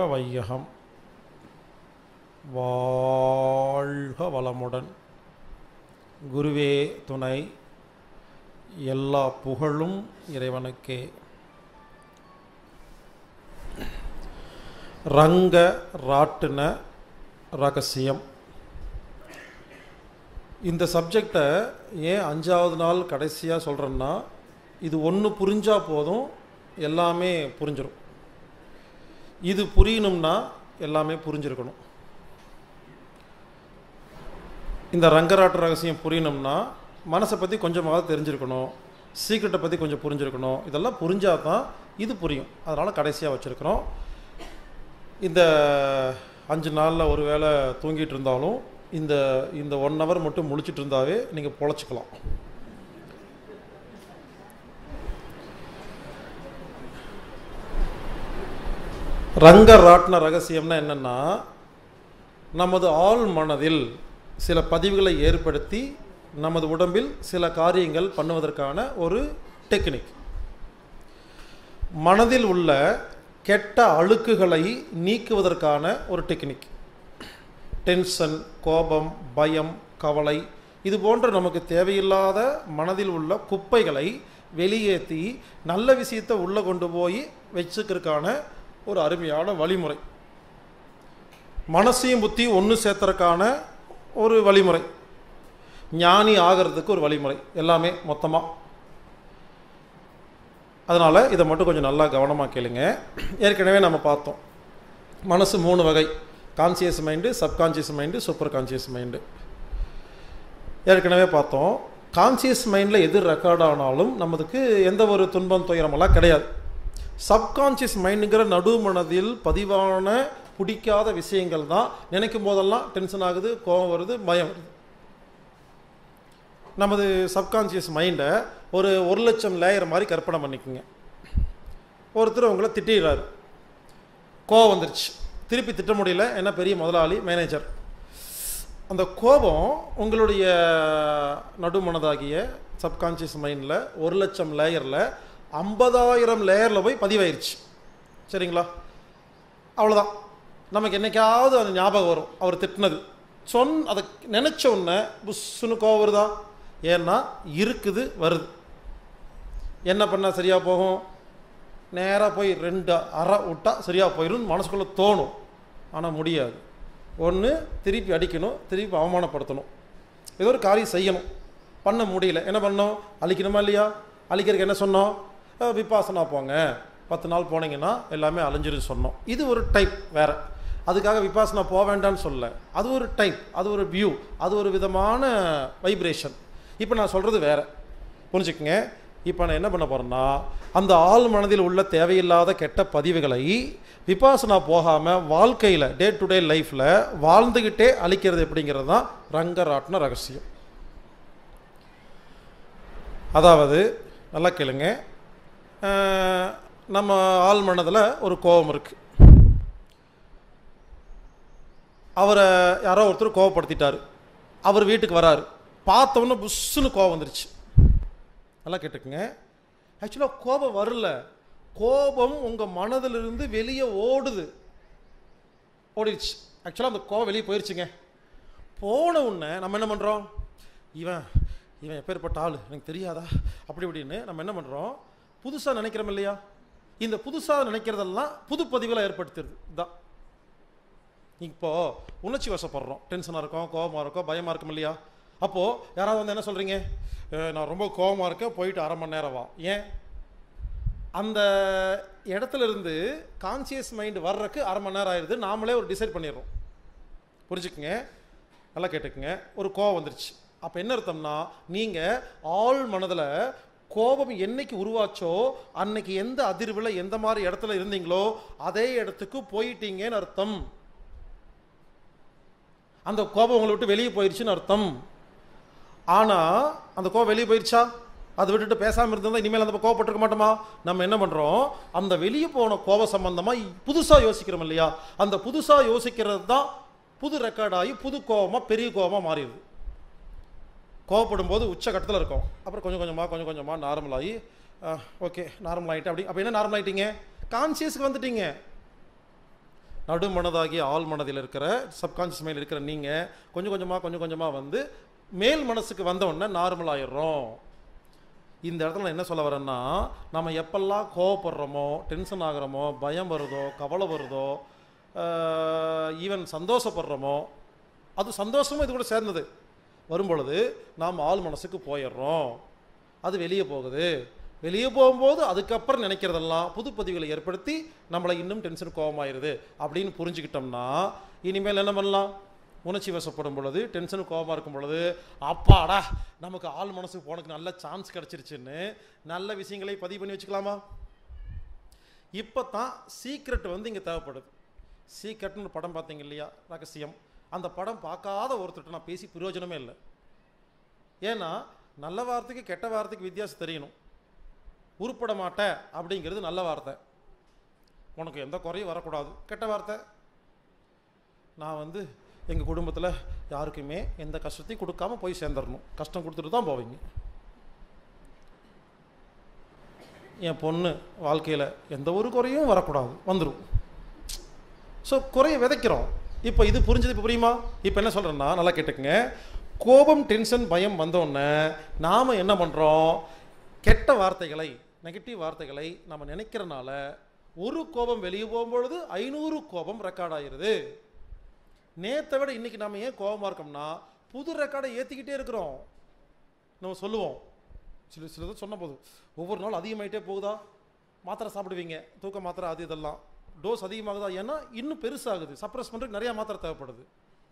வையகம் வாழ்க வளமுடன் குருவே துணை எல்லா புகழும் இறைவனுக்கே ரங்க ராட்டின ரகசியம் இந்த சப்ஜெக்டை ஏன் அஞ்சாவது நாள் கடைசியாக சொல்கிறேன்னா இது ஒன்று புரிஞ்சால் போதும் எல்லாமே புரிஞ்சிடும் இது புரியணும்னா எல்லாமே புரிஞ்சிருக்கணும் இந்த ரங்கராட்ட ரகசியம் புரியணும்னா மனசை பற்றி கொஞ்சமாவது தெரிஞ்சிருக்கணும் சீக்கிரட்டை பற்றி கொஞ்சம் புரிஞ்சிருக்கணும் இதெல்லாம் புரிஞ்சால் தான் இது புரியும் அதனால் கடைசியாக வச்சுருக்கிறோம் இந்த அஞ்சு நாளில் ஒரு வேளை தூங்கிட்டு இருந்தாலும் இந்த இந்த ஒன் ஹவர் மட்டும் முழிச்சிட்டு இருந்தாவே நீங்கள் பொழைச்சிக்கலாம் ரங்க ராட்டின ரகசியம்னா என்னென்னா நமது ஆள் மனதில் சில பதிவுகளை ஏற்படுத்தி நமது உடம்பில் சில காரியங்கள் பண்ணுவதற்கான ஒரு டெக்னிக் மனதில் உள்ள கெட்ட அழுக்குகளை நீக்குவதற்கான ஒரு டெக்னிக் டென்ஷன் கோபம் பயம் கவலை இது போன்ற நமக்கு தேவையில்லாத மனதில் உள்ள குப்பைகளை வெளியேற்றி நல்ல விஷயத்தை உள்ளே கொண்டு போய் வச்சுக்கிறதுக்கான ஒரு அருமையான வழிமுறை மனசையும் புத்தி ஒன்று சேர்த்துறதுக்கான ஒரு வழிமுறை ஞானி ஆகிறதுக்கு ஒரு வழிமுறை எல்லாமே மொத்தமாக அதனால் இதை மட்டும் கொஞ்சம் நல்லா கவனமாக கேளுங்க ஏற்கனவே நம்ம பார்த்தோம் மனசு மூணு வகை conscious mind subconscious mind super conscious mind ஏற்கனவே பார்த்தோம் கான்சியஸ் மைண்டில் எது ரெக்கார்ட் ஆனாலும் நமக்கு எந்த ஒரு துன்பம் துயரமெல்லாம் கிடையாது சப்கான்சியஸ் மைண்டுங்கிற நடு மனதில் பதிவான பிடிக்காத விஷயங்கள் தான் நினைக்கும் போதெல்லாம் டென்ஷன் ஆகுது கோபம் வருது பயம் வருது நமது சப்கான்சியஸ் மைண்டை ஒரு ஒரு லட்சம் லேயர் மாதிரி கற்பனை பண்ணிக்கோங்க ஒருத்தர் உங்களை திட்டிடுறாரு கோவம் வந்துருச்சு திருப்பி திட்ட முடியல என்ன பெரிய முதலாளி மேனேஜர் அந்த கோபம் உங்களுடைய நடுமனதாகிய சப்கான்சியஸ் மைண்டில் ஒரு லட்சம் லேயரில் ஐம்பதாயிரம் லேயரில் போய் பதிவாயிருச்சு சரிங்களா அவ்வளோதான் நமக்கு என்னைக்காவது அந்த ஞாபகம் வரும் அவர் திட்டினது சொன் அதை நினச்ச உடனே புஷ்ஷுன்னு கோவம் வருதா ஏன்னா இருக்குது வருது என்ன பண்ணால் சரியாக போகும் நேராக போய் ரெண்டு அரை விட்டா சரியாக போயிடும் மனசுக்குள்ளே தோணும் ஆனால் முடியாது ஒன்று திருப்பி அடிக்கணும் திருப்பி அவமானப்படுத்தணும் ஏதோ ஒரு காரியம் செய்யணும் பண்ண முடியல என்ன பண்ணோம் அழிக்கணுமா இல்லையா அழிக்கிறதுக்கு என்ன சொன்னோம் அஹ் விபாசனா போங்க பத்து நாள் போனீங்கன்னா எல்லாமே அழிஞ்சிருன்னு சொன்னோம் இது ஒரு டைப் வேறு அதுக்காக விபாசனா போக வேண்டாம்னு சொல்ல அது ஒரு டைப் அது ஒரு வியூ அது ஒரு விதமான வைப்ரேஷன் இப்போ நான் சொல்கிறது வேறு புரிஞ்சுக்கங்க இப்போ நான் என்ன பண்ண போகிறேன்னா அந்த ஆள் மனதில் உள்ள தேவையில்லாத கெட்ட பதிவுகளை விபாசனா போகாமல் வாழ்க்கையில் டே டு டே லைஃப்பில் வாழ்ந்துக்கிட்டே அழிக்கிறது எப்படிங்கிறது தான் ரங்கராட்டின ரகசியம் அதாவது நல்லா கேளுங்க அஹ், நம்ம ஆள் மனதில் ஒரு கோபம் இருக்குது அவரை யாரோ ஒருத்தர் கோவப்படுத்திட்டாரு அவர் வீட்டுக்கு வராரு பார்த்தவொன்னே புஷ்ஷுன்னு கோவம் வந்துருச்சு நல்லா கேட்டுக்குங்க ஆக்சுவலாக கோபம் வரல கோபம் உங்கள் மனதிலிருந்து வெளியே ஓடுது ஓடிடுச்சு ஆக்சுவலாக அந்த கோபம் வெளியே போயிடுச்சுங்க போன உடனே நம்ம என்ன பண்ணுறோம் இவன் இவன் எப்பேற்பட்ட ஆள் எனக்கு தெரியாதா அப்படி இப்படின்னு நம்ம என்ன பண்ணுறோம் புதுசாக நினைக்கிறோம் இல்லையா இந்த புதுசாக நினைக்கிறதெல்லாம் புது பதிவுகளை ஏற்படுத்துறது இதுதான் இப்போ உணர்ச்சி வசப்படுறோம் டென்ஷனாக இருக்கோம் கோபமாக இருக்கோம் பயமாக இருக்கும் இல்லையா அப்போது யாராவது வந்து என்ன சொல்கிறீங்க நான் ரொம்ப கோபமாக இருக்கேன் போயிட்டு அரை மணி நேரம் வா ஏன் அந்த இடத்துல இருந்து கான்சியஸ் மைண்ட் வர்றதுக்கு அரை மணி நேரம் ஆயிடுது நாமளே ஒரு டிசைட் பண்ணிடுறோம் புரிஞ்சுக்குங்க நல்லா கேட்டுக்குங்க ஒரு கோபம் வந்துருச்சு அப்போ என்ன அர்த்தம்னா நீங்கள் ஆள் மனதில் கோபம் என்னைக்கு உருவாச்சோ அன்னைக்கு எந்த அதிர்வில் எந்த மாதிரி இடத்துல இருந்தீங்களோ அதே இடத்துக்கு போயிட்டீங்கன்னு அர்த்தம் அந்த கோபம் உங்களை விட்டு வெளியே போயிடுச்சுன்னு அர்த்தம் ஆனால் அந்த கோபம் வெளியே போயிடுச்சா அதை விட்டுட்டு பேசாமல் இருந்தால் இனிமேல் அந்த கோவப்பட்டிருக்க மாட்டோமா நம்ம என்ன பண்ணுறோம் அந்த வெளியே போன கோப சம்பந்தமாக புதுசாக யோசிக்கிறோம் இல்லையா அந்த புதுசாக யோசிக்கிறது தான் புது ரெக்கார்ட் ஆகி புது கோபமாக பெரிய கோபமாக மாறிடுது கோவப்படும் போது உச்சகட்டத்தில் இருக்கும் அப்புறம் கொஞ்சம் கொஞ்சமாக கொஞ்சம் கொஞ்சமாக நார்மல் ஆகி ஓகே நார்மல் ஆகிட்டு அப்படி அப்போ என்ன நார்மல் ஆகிட்டீங்க கான்சியஸ்க்கு வந்துட்டீங்க நடுமனதாகிய ஆள் மனதில் இருக்கிற சப்கான்ஷியஸ் மைண்டில் இருக்கிற நீங்கள் கொஞ்சம் கொஞ்சமாக கொஞ்சம் கொஞ்சமாக வந்து மேல் மனசுக்கு வந்த உடனே நார்மல் ஆயிடுறோம் இந்த இடத்துல நான் என்ன சொல்ல வரேன்னா நம்ம எப்பெல்லாம் கோவப்படுறோமோ டென்ஷன் ஆகுறோமோ பயம் வருதோ கவலை வருதோ ஈவன் சந்தோஷப்படுறோமோ அது சந்தோஷமும் இது கூட சேர்ந்தது வரும் பொழுது நாம் ஆள் மனசுக்கு போயிடுறோம் அது வெளியே போகுது வெளியே போகும்போது அதுக்கப்புறம் நினைக்கிறதெல்லாம் புது பதிவுகளை ஏற்படுத்தி நம்மளை இன்னும் டென்ஷன் கோபமாயிருது அப்படின்னு புரிஞ்சுக்கிட்டோம்னா இனிமேல் என்ன பண்ணலாம் உணர்ச்சி வசப்படும் பொழுது டென்ஷன் கோபமாக இருக்கும் பொழுது அப்பாடா நமக்கு ஆள் மனசுக்கு போனதுக்கு நல்ல சான்ஸ் கிடச்சிருச்சுன்னு நல்ல விஷயங்களை பதிவு பண்ணி வச்சுக்கலாமா இப்போ தான் சீக்ரெட் வந்து இங்கே தேவைப்படுது சீக்ரெட்னு ஒரு படம் பார்த்தீங்க இல்லையா ரகசியம் அந்த படம் பார்க்காத ஒருத்தர்கிட்ட நான் பேசி பிரயோஜனமே இல்லை ஏன்னா நல்ல வார்த்தைக்கு கெட்ட வார்த்தைக்கு வித்தியாசம் தெரியணும் உருப்பட மாட்டேன் அப்படிங்கிறது நல்ல வார்த்தை உனக்கு எந்த குறையும் வரக்கூடாது கெட்ட வார்த்தை நான் வந்து எங்கள் குடும்பத்தில் யாருக்குமே எந்த கஷ்டத்தையும் கொடுக்காம போய் சேர்ந்துடணும் கஷ்டம் கொடுத்துட்டு தான் போவீங்க என் பொண்ணு வாழ்க்கையில் எந்த ஒரு குறையும் வரக்கூடாது வந்துடும் ஸோ குறைய விதைக்கிறோம் இப்போ இது புரிஞ்சது இப்போ புரியுமா இப்போ என்ன சொல்கிறேன்னா நல்லா கேட்டுக்கங்க கோபம் டென்ஷன் பயம் வந்தோடனே நாம் என்ன பண்ணுறோம் கெட்ட வார்த்தைகளை நெகட்டிவ் வார்த்தைகளை நம்ம நினைக்கிறனால ஒரு கோபம் வெளியே போகும்பொழுது ஐநூறு கோபம் ரெக்கார்ட் ஆயிருது நேத்தை விட இன்னைக்கு நம்ம ஏன் கோபமாக இருக்கோம்னா புது ரெக்கார்டை ஏற்றிக்கிட்டே இருக்கிறோம் நம்ம சொல்லுவோம் சில சிலது சொன்ன போது ஒவ்வொரு நாள் அதிகமாயிட்டே போகுதா மாத்திரை சாப்பிடுவீங்க தூக்க மாத்திரை அது இதெல்லாம் டோஸ் அதிகமாகுதா ஏன்னா இன்னும் பெருசாகுது சப்ரஸ் பண்ணுறதுக்கு நிறையா மாத்திரை தேவைப்படுது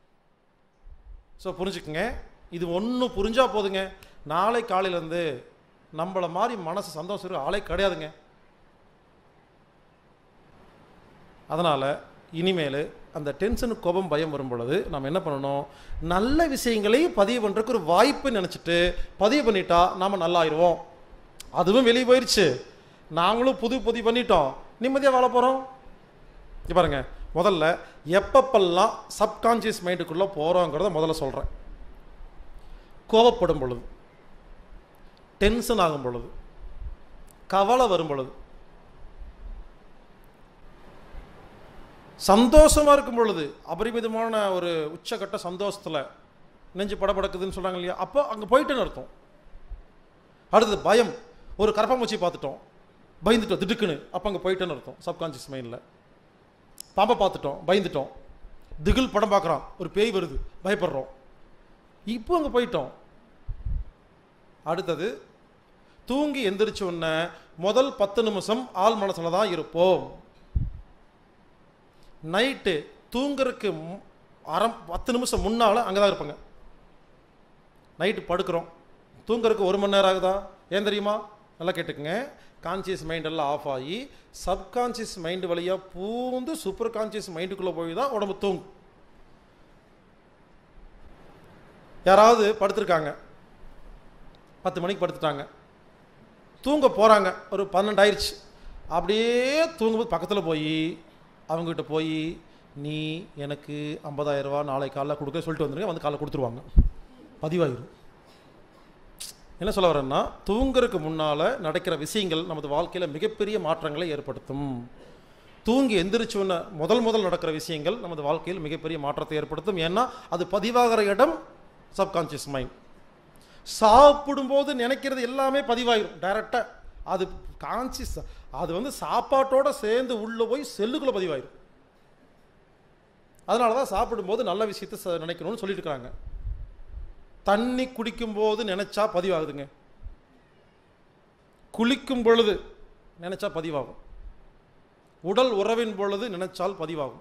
ஸோ புரிஞ்சுக்குங்க இது ஒன்று புரிஞ்சா போதுங்க நாளை காலையிலேருந்து நம்மளை மாதிரி மனசு சந்தோஷம் இருக்க ஆளே கிடையாதுங்க அதனால் இனிமேல் அந்த டென்ஷனு கோபம் பயம் வரும் பொழுது நம்ம என்ன பண்ணணும் நல்ல விஷயங்களை பதிவு பண்ணுறதுக்கு ஒரு வாய்ப்பு நினச்சிட்டு பதிவு பண்ணிட்டா நாம் நல்லாயிருவோம் அதுவும் வெளியே போயிடுச்சு நாங்களும் புது பதிவு பண்ணிட்டோம் நிம்மதியாக வாழ போகிறோம் இங்க பாருங்க முதல்ல எப்பப்பெல்லாம் சப்கான்ஷியஸ் மைண்டுக்குள்ளே போகிறோங்கிறத முதல்ல சொல்கிறேன் கோவப்படும் பொழுது டென்ஷன் ஆகும் பொழுது கவலை வரும் பொழுது சந்தோஷமா இருக்கும் பொழுது அபரிமிதமான ஒரு உச்சகட்ட சந்தோஷத்தில் நெஞ்சு படபடக்குதுன்னு சொல்றாங்க இல்லையா அப்போ அங்கே போயிட்டுன்னு அர்த்தம் அடுத்தது பயம் ஒரு கரப்பாம்பூச்சி பார்த்துட்டோம் பயந்துட்டோம் திடுக்குன்னு அப்போ அங்கே போயிட்டேன்னு அர்த்தம் சப்கான்ஷியஸ் மைண்டில் பாம்பை பார்த்துட்டோம் பயந்துட்டோம் திகில் படம் பார்க்குறோம் ஒரு பேய் வருது பயப்படுறோம் இப்போ அங்கே போயிட்டோம் அடுத்தது தூங்கி எந்திரிச்ச உடனே முதல் பத்து நிமிஷம் ஆள் மனசில் தான் இருப்போம் நைட்டு தூங்குறதுக்கு மு- அரை பத்து நிமிஷம் முன்னால் அங்கே தான் இருப்பாங்க நைட்டு படுக்கிறோம் தூங்குறதுக்கு ஒரு மணி நேரம் ஆகுதா ஏன் தெரியுமா நல்லா கேட்டுக்குங்க கான்சியஸ் மைண்ட் எல்லாம் ஆஃப் ஆகி சப்கான்சியஸ் மைண்டு வழியாக பூந்து சூப்பர் கான்சியஸ் மைண்டுக்குள்ளே போய் தான் உடம்பு தூங்கும் யாராவது படுத்திருக்காங்க பத்து மணிக்கு படுத்துட்டாங்க தூங்க போகிறாங்க ஒரு பன்னெண்டு ஆயிடுச்சு அப்படியே தூங்கும்போது பக்கத்தில் போய் அவங்ககிட்ட போய் நீ எனக்கு 50000 ரூபா நாளை காலைல கொடுக்க சொல்லிட்டு வந்துருங்க வந்து காலைல கொடுத்துருவாங்க பதிவாயிரும் என்ன சொல்ல வரேன்னா தூங்குறதுக்கு முன்னால் நடக்கிற விஷயங்கள் நமது வாழ்க்கையில் மிகப்பெரிய மாற்றங்களை ஏற்படுத்தும் தூங்கி எந்திரிச்சோன்ன முதல் முதல் நடக்கிற விஷயங்கள் நமது வாழ்க்கையில் மிகப்பெரிய மாற்றத்தை ஏற்படுத்தும் ஏன்னா அது பதிவாகிற இடம் சப்கான்ஷியஸ் மைண்ட் சாப்பிடும்போது நினைக்கிறது எல்லாமே பதிவாயிரும் டைரெக்டாக அது கான்சியஸ் அது வந்து சாப்பாட்டோட சேர்ந்து உள்ளே போய் செல்லுக்குள்ளே பதிவாயிரும் அதனால தான் சாப்பிடும்போது நல்ல விஷயத்தை ச- நினைக்கணும்னு சொல்லிட்டு இருக்காங்க தண்ணி குடிக்கும்போது நினைச்சா பதிவாகுதுங்க குளிக்கும் பொழுது நினைச்சா பதிவாகும் உடல் உறவின் பொழுது நினைச்சால் பதிவாகும்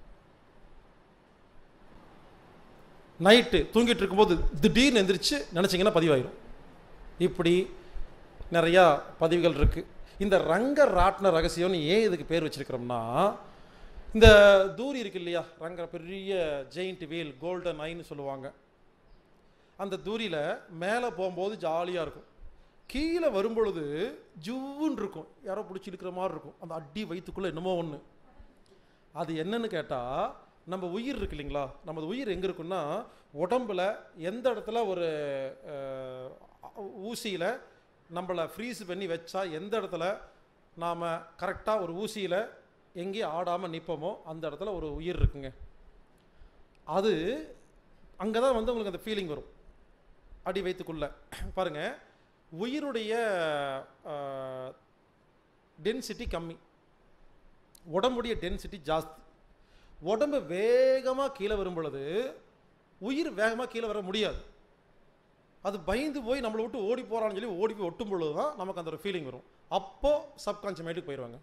நைட்டு தூங்கிட்டு இருக்கும்போது திடீர்னு எந்திரிச்சு நினச்சிங்கன்னா பதிவாயிரும் இப்படி நிறையா பதிவுகள் இருக்குது இந்த ரங்க ராட்ன ரகசியம்னு ஏன் இதுக்கு பேர் வச்சிருக்கிறோம்னா இந்த தூரி இருக்கு இல்லையா ரங்க பெரிய ஜெயிண்ட் வீல் கோல்டன் ஐன்னு சொல்லுவாங்க அந்த தூரியில் மேலே போகும்போது ஜாலியாக இருக்கும் கீழே வரும்பொழுது ஜூன்னு இருக்கும் யாரோ பிடிச்சி இழுக்கிற மாதிரி இருக்கும் அந்த அடி வயிற்றுக்குள்ளே என்னமோ ஒன்று அது என்னன்னு கேட்டால் நம்ம உயிர் இருக்கு இல்லைங்களா நமது உயிர் எங்கே இருக்குன்னா உடம்புல எந்த இடத்துல ஒரு ஊசியில் நம்மளை ஃப்ரீஸ் பண்ணி வச்சா எந்த இடத்துல நாம் கரெக்டாக ஒரு ஊசியில் எங்கே ஆடாமல் நிற்போமோ அந்த இடத்துல ஒரு உயிர் இருக்குங்க அது அங்கே தான் வந்து உங்களுக்கு அந்த ஃபீலிங் வரும் அடி வயிற்றுக்குள்ள பாருங்க உயிருடைய டென்சிட்டி கம்மி உடம்புடைய டென்சிட்டி ஜாஸ்தி உடம்பு வேகமாக கீழே வரும் பொழுது உயிர் வேகமாக கீழே வர முடியாது அது பயந்து போய் நம்மளை விட்டு ஓடி போகிறான்னு சொல்லி ஓடி போய் ஒட்டும் பொழுது தான் நமக்கு அந்த ஒரு ஃபீலிங் வரும் அப்போ சப்கான்ஷியஸ் மைண்டுக்கு போயிடுவாங்க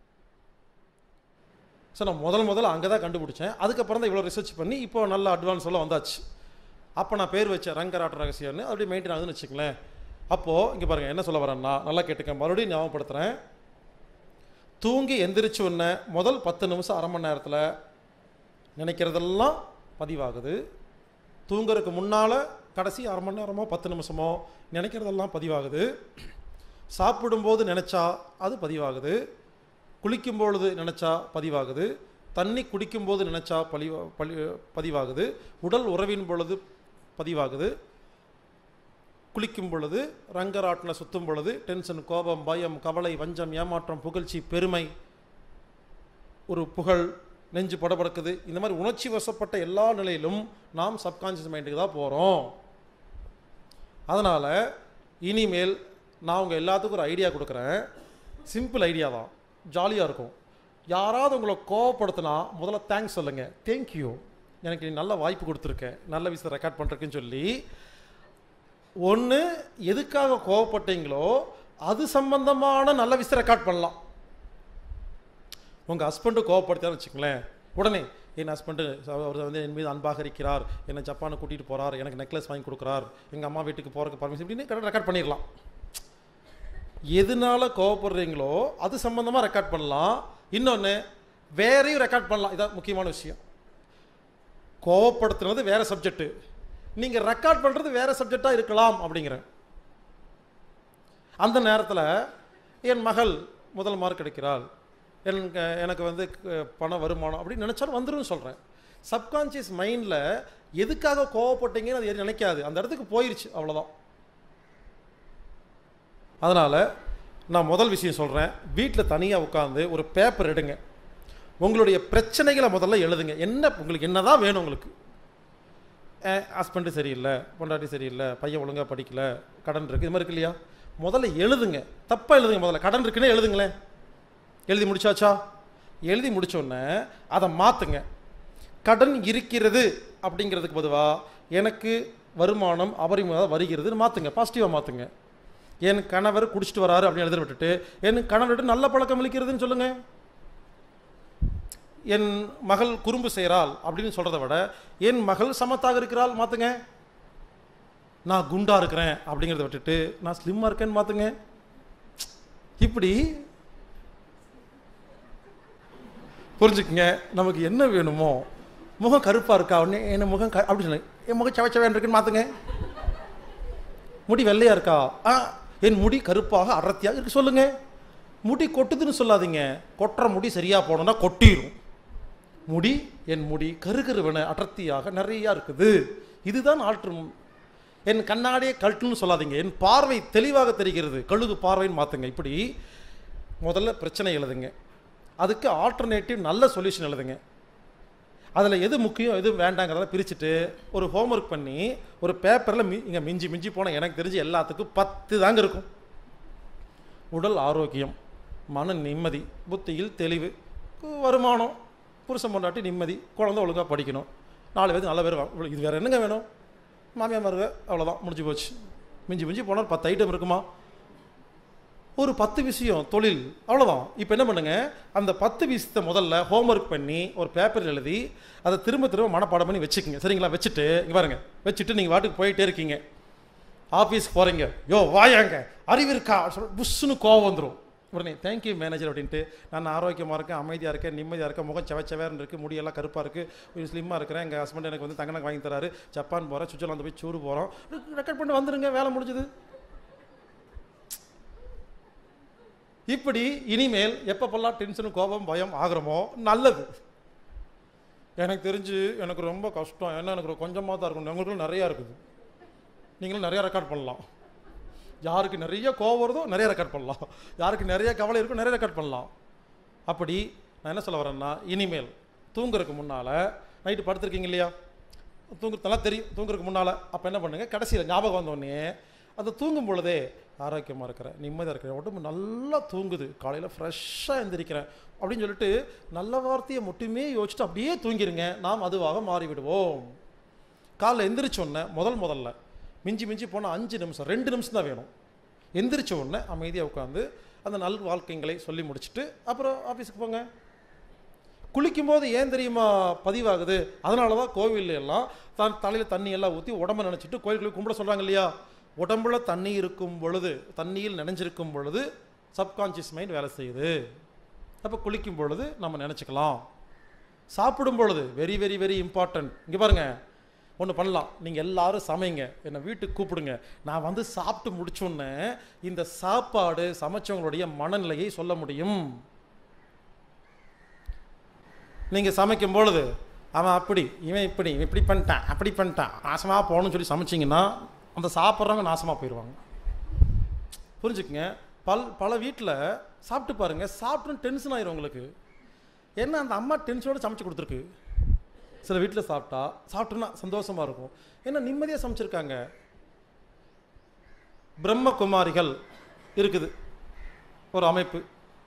ஸோ நான் முதல் முதல்ல அங்கே தான் கண்டுபிடிச்சேன் அதுக்கப்புறம் தான் இவ்வளோ ரிசர்ச் பண்ணி இப்போ நல்ல அட்வான்ஸ் எல்லாம் வந்தாச்சு அப்போ நான் பேர் வச்சேன் ரங்கராட்ட ரகசியம்னு அப்படியே மெயின்டைன் ஆகுதுன்னு வச்சுங்களேன் அப்போது இங்கே பாருங்கள் என்ன சொல்ல வரேன்னா நல்லா கேட்டுக்க மறுபடியும் ஞாபகப்படுத்துகிறேன் தூங்கி எந்திரிச்சு உடனே முதல் பத்து நிமிஷம் அரை மணி நேரத்தில் நினைக்கிறதெல்லாம் பதிவாகுது தூங்குறதுக்கு முன்னால் கடைசி அரை மணி நேரமோ பத்து நிமிஷமோ நினைக்கிறதெல்லாம் பதிவாகுது சாப்பிடும்போது நினச்சா அது பதிவாகுது குளிக்கும் பொழுது நினச்சா பதிவாகுது தண்ணி குடிக்கும்போது நினச்சா பழி பழி பதிவாகுது உடல் உறவின் பொழுது பதிவாகுது குளிக்கும் பொழுது ரங்கராட்டின சுத்தும் பொழுது டென்ஷன் கோபம் பயம் கவலை வஞ்சம் ஏமாற்றம் புகழ்ச்சி பெருமை ஒரு புகழ் நெஞ்சு படபடக்குது இந்த மாதிரி உணர்ச்சி வசப்பட்ட எல்லா நிலையிலும் நாம் சப்கான்ஷியஸ் மைண்டுக்கு தான் போகிறோம் அதனால் இனிமேல் நான் உங்கள் எல்லாத்துக்கும் ஒரு ஐடியா கொடுக்குறேன் சிம்பிள் ஐடியா தான் ஜாலியாக இருக்கும் யாராவது உங்களை கோவப்படுத்தினா முதல்ல தேங்க்ஸ் சொல்லுங்கள் தேங்க்யூ எனக்கு நீ நல்ல வாய்ப்பு கொடுத்துருக்க நல்ல விஷயம் ரெக்கார்ட் பண்ணுறதுக்குன்னு சொல்லி ஒன்று எதுக்காக கோவப்பட்டீங்களோ அது சம்பந்தமான நல்ல விஷயம் ரெக்கார்ட் பண்ணலாம் உங்கள் ஹஸ்பண்டு கோவப்படுத்தான்னு வச்சுங்களேன் உடனே என் ஹஸ்பண்டு அவர் வந்து என் மீது அன்பாக இருக்கிறார் என்னை ஜப்பானை கூட்டிகிட்டு போகிறார் எனக்கு நெக்லஸ் வாங்கி கொடுக்குறார் எங்கள் அம்மா வீட்டுக்கு போகிறதுக்கு பர்மிஷன் இப்படின்னு ரெக்கார்ட் பண்ணிடலாம் எதனால கோவப்படுறீங்களோ அது சம்மந்தமாக ரெக்கார்ட் பண்ணலாம் இன்னொன்று வேறையும் ரெக்கார்ட் பண்ணலாம் இதான் முக்கியமான விஷயம் கோவப்படுத்துனது வேற சப்ஜெக்ட்டு நீங்கள் ரெக்கார்ட் பண்ணுறது வேற சப்ஜெக்டாக இருக்கலாம் அப்படிங்கிறேன் அந்த நேரத்தில் என் மகள் முதல் மார்க் எடுக்கிறாள் எனக்கு எனக்கு வந்து க- பண வருமானம் அப்படின்னு நினச்சாலும் வந்துடும் சொல்கிறேன் சப்கான்ஷியஸ் மைண்டில் எதுக்காக கோவப்பட்டீங்கன்னு அது நினைக்காது அந்த இடத்துக்கு போயிருச்சு அவ்வளோதான் அதனால் நான் முதல் விஷயம் சொல்கிறேன் வீட்டில் தனியாக உட்காந்து ஒரு பேப்பர் எடுங்க உங்களுடைய பிரச்சனைகளை முதல்ல எழுதுங்க என்ன உங்களுக்கு என்னதான் வேணும் உங்களுக்கு ஹஸ்பண்டு சரியில்லை பொண்டாட்டி சரியில்லை பையன் ஒழுங்காக படிக்கல கடன் இருக்குது இது மாதிரி இருக்கு இல்லையா முதல்ல எழுதுங்க தப்பாக எழுதுங்க முதல்ல கடன் இருக்குன்னே எழுதுங்களேன் எழுதி முடிச்சாச்சா எழுதி முடிச்ச உடனே அதை மாற்றுங்க கடன் இருக்கிறது அப்படிங்கிறதுக்கு பொதுவாக எனக்கு வருமானம் அபரிமிதமாக வருகிறதுன்னு மாற்றுங்க பாசிட்டிவாக மாற்றுங்க என் கணவர் குடிச்சிட்டு வராரு அப்படின்னு எழுதி விட்டுட்டு என் கணவர்கிட்ட நல்ல பழக்கம் அளிக்கிறதுன்னு சொல்லுங்கள் என் மகள் குறும்பு செய்கிறாள் அப்படின்னு சொல்கிறத விட என் மகள் சமத்தாக இருக்கிறாள் மாற்றுங்க நான் குண்டா இருக்கிறேன் அப்படிங்கிறத விட்டுட்டு நான் ஸ்லிம்மாக இருக்கேன்னு மாற்றுங்க இப்படி புரிஞ்சுக்குங்க நமக்கு என்ன வேணுமோ முகம் கருப்பாக இருக்கா உடனே என் முகம் க அப்படி சொல்லு என் முகம் சவச்சவேன் இருக்குன்னு மாற்றுங்க முடி வெள்ளையா இருக்கா ஆ என் முடி கருப்பாக அடர்த்தியாக இருக்கு சொல்லுங்க முடி கொட்டுதுன்னு சொல்லாதீங்க கொட்டுற முடி சரியா போனோம்னா கொட்டிரும் முடி என் முடி கருகருவன அடர்த்தியாக நிறையா இருக்குது இதுதான் ஆற்றும் என் கண்ணாடியே கழட்டுன்னு சொல்லாதீங்க என் பார்வை தெளிவாக தெரிகிறது கழுகு பார்வைன்னு மாற்றுங்க இப்படி முதல்ல பிரச்சனை எழுதுங்க அதுக்கு ஆல்டர்னேட்டிவ் நல்ல சொல்யூஷன் எழுதுங்க அதில் எது முக்கியம் எது வேண்டாங்கிறத பிரிச்சுட்டு ஒரு ஹோம்ஒர்க் பண்ணி ஒரு பேப்பரில் மி இங்கே மிஞ்சி மிஞ்சி போனால் எனக்கு தெரிஞ்சு எல்லாத்துக்கும் பத்து தாங்க இருக்கும் உடல் ஆரோக்கியம் மன நிம்மதி புத்தியில் தெளிவு கு- வருமானம் புருஷன் பொண்டாட்டி நிம்மதி குழந்தை ஒழுங்காக படிக்கணும் நாலு பேருக்கு நல்ல பேர் வா- இது வேறு என்னங்க வேணும் மாமியார் மருக அவ்வளோதான் முடிஞ்சு போச்சு மிஞ்சி மிஞ்சி போனால் பத்து ஐட்டம் இருக்குமா ஒரு பத்து விஷயம் தொழில் அவ்வளோதான் இப்போ என்ன பண்ணுங்க அந்த பத்து விஷயத்தை முதல்ல ஹோம்ஒர்க் பண்ணி ஒரு பேப்பர் எழுதி அதை திரும்ப திரும்ப மனப்பாடம் பண்ணி வச்சுக்கோங்க சரிங்களா வச்சுட்டு இங்கே பாருங்க வச்சுட்டு நீங்கள் வாட்டுக்கு போயிட்டே இருக்கீங்க ஆஃபீஸ்க்கு போகிறீங்க யோ வாயாங்க அறிவு இருக்கா சொல்ல புஷ்ஷுன்னு கோவம் வந்துடும் உடனே தேங்க்யூ மேனேஜர் அப்படின்ட்டு நான் ஆரோக்கியமாக இருக்கேன் அமைதியாக இருக்கேன் நிம்மதியாக இருக்கேன் முகம் செவச்சவேர்னு இருக்குது முடியெல்லாம் கருப்பாக இருக்குது கொஞ்சம் ஸ்லிம்மாக இருக்கிறேன் எங்கள் ஹஸ்பண்ட் எனக்கு வந்து தங்கனக்கு வாங்கி தராரு ஜப்பான் போகிறேன் சுவிட்சர்லாந்து போய் சூடு போகிறோம் ரெக்கார்ட் பண்ணி வந்துருங்க வேலை முடிஞ்சுது இப்படி இனிமேல் எப்பப்பெல்லாம் டென்ஷனும் கோபம் பயம் ஆகிறோமோ நல்லது எனக்கு தெரிஞ்சு எனக்கு ரொம்ப கஷ்டம் ஏன்னா எனக்கு ஒரு கொஞ்சமாக தான் இருக்கும் உங்களுக்கும் நிறையா இருக்குது நீங்களும் நிறையா ரெக்கார்ட் பண்ணலாம் யாருக்கு நிறைய கோவம் வருதோ நிறைய ரெக்கார்ட் பண்ணலாம் யாருக்கு நிறைய கவலை இருக்கோ நிறைய ரெக்கார்ட் பண்ணலாம் அப்படி நான் என்ன சொல்ல வரேன்னா இனிமேல் தூங்குறதுக்கு முன்னால் நைட்டு படுத்திருக்கீங்க இல்லையா தூங்குறது நல்லா தெரியும் தூங்குறதுக்கு முன்னால் அப்போ என்ன பண்ணுங்கள் கடைசியில் ஞாபகம் வந்தோடனே அது தூங்கும் பொழுதே ஆரோக்கியமாக இருக்கிறேன் நிம்மதியாக இருக்கிறேன் உடம்பு நல்லா தூங்குது காலையில் ஃப்ரெஷ்ஷாக எந்திரிக்கிறேன் அப்படின்னு சொல்லிட்டு நல்ல வார்த்தையை மட்டுமே யோசிச்சுட்டு அப்படியே தூங்கிருங்க நாம் அதுவாக மாறிவிடுவோம் காலைல எந்திரிச்ச உடனே முதல் முதல்ல மிஞ்சி மிஞ்சி போனால் அஞ்சு நிமிஷம் ரெண்டு நிமிஷம் தான் வேணும் எந்திரிச்ச உடனே அமைதியாக உட்காந்து அந்த நல் வாழ்க்கைங்களை சொல்லி முடிச்சுட்டு அப்புறம் ஆஃபீஸுக்கு போங்க குளிக்கும்போது ஏன் தெரியுமா பதிவாகுது அதனால தான் கோவில்ல எல்லாம் தான் தலையில் தண்ணி எல்லாம் ஊற்றி உடம்ப நினச்சிட்டு கோயிலுக்கு கும்பிட சொல்கிறாங்க இல்லையா உடம்புல தண்ணி இருக்கும் பொழுது தண்ணியில் நினைஞ்சிருக்கும் பொழுது சப்கான்ஷியஸ் மைண்ட் வேலை செய்யுது அப்போ குளிக்கும் பொழுது நம்ம நினச்சிக்கலாம் சாப்பிடும் பொழுது வெரி வெரி வெரி இம்பார்ட்டன்ட் இங்கே பாருங்க ஒன்று பண்ணலாம் நீங்கள் எல்லாரும் சமைங்க என்னை வீட்டுக்கு கூப்பிடுங்க நான் வந்து சாப்பிட்டு முடிச்சோன்னே இந்த சாப்பாடு சமைச்சவங்களுடைய மனநிலையை சொல்ல முடியும் நீங்கள் சமைக்கும் பொழுது அவன் அப்படி இவன் இப்படி இவன் இப்படி பண்ணிட்டான் அப்படி பண்ணிட்டான் நாசமாக போகணும்னு சொல்லி சமைச்சிங்கன்னா அந்த சாப்பிட்றவங்க நாசமாக போயிடுவாங்க புரிஞ்சுக்குங்க பல் பல வீட்டில் சாப்பிட்டு பாருங்கள் சாப்பிட்டு டென்ஷன் ஆயிரும் உங்களுக்கு ஏன்னா அந்த அம்மா டென்ஷனோட சமைச்சு கொடுத்துருக்கு சில வீட்டில் சாப்பிட்டா சாப்பிட்டோன்னா சந்தோஷமாக இருக்கும் ஏன்னா நிம்மதியாக சமைச்சிருக்காங்க பிரம்மகுமாரிகள் இருக்குது ஒரு அமைப்பு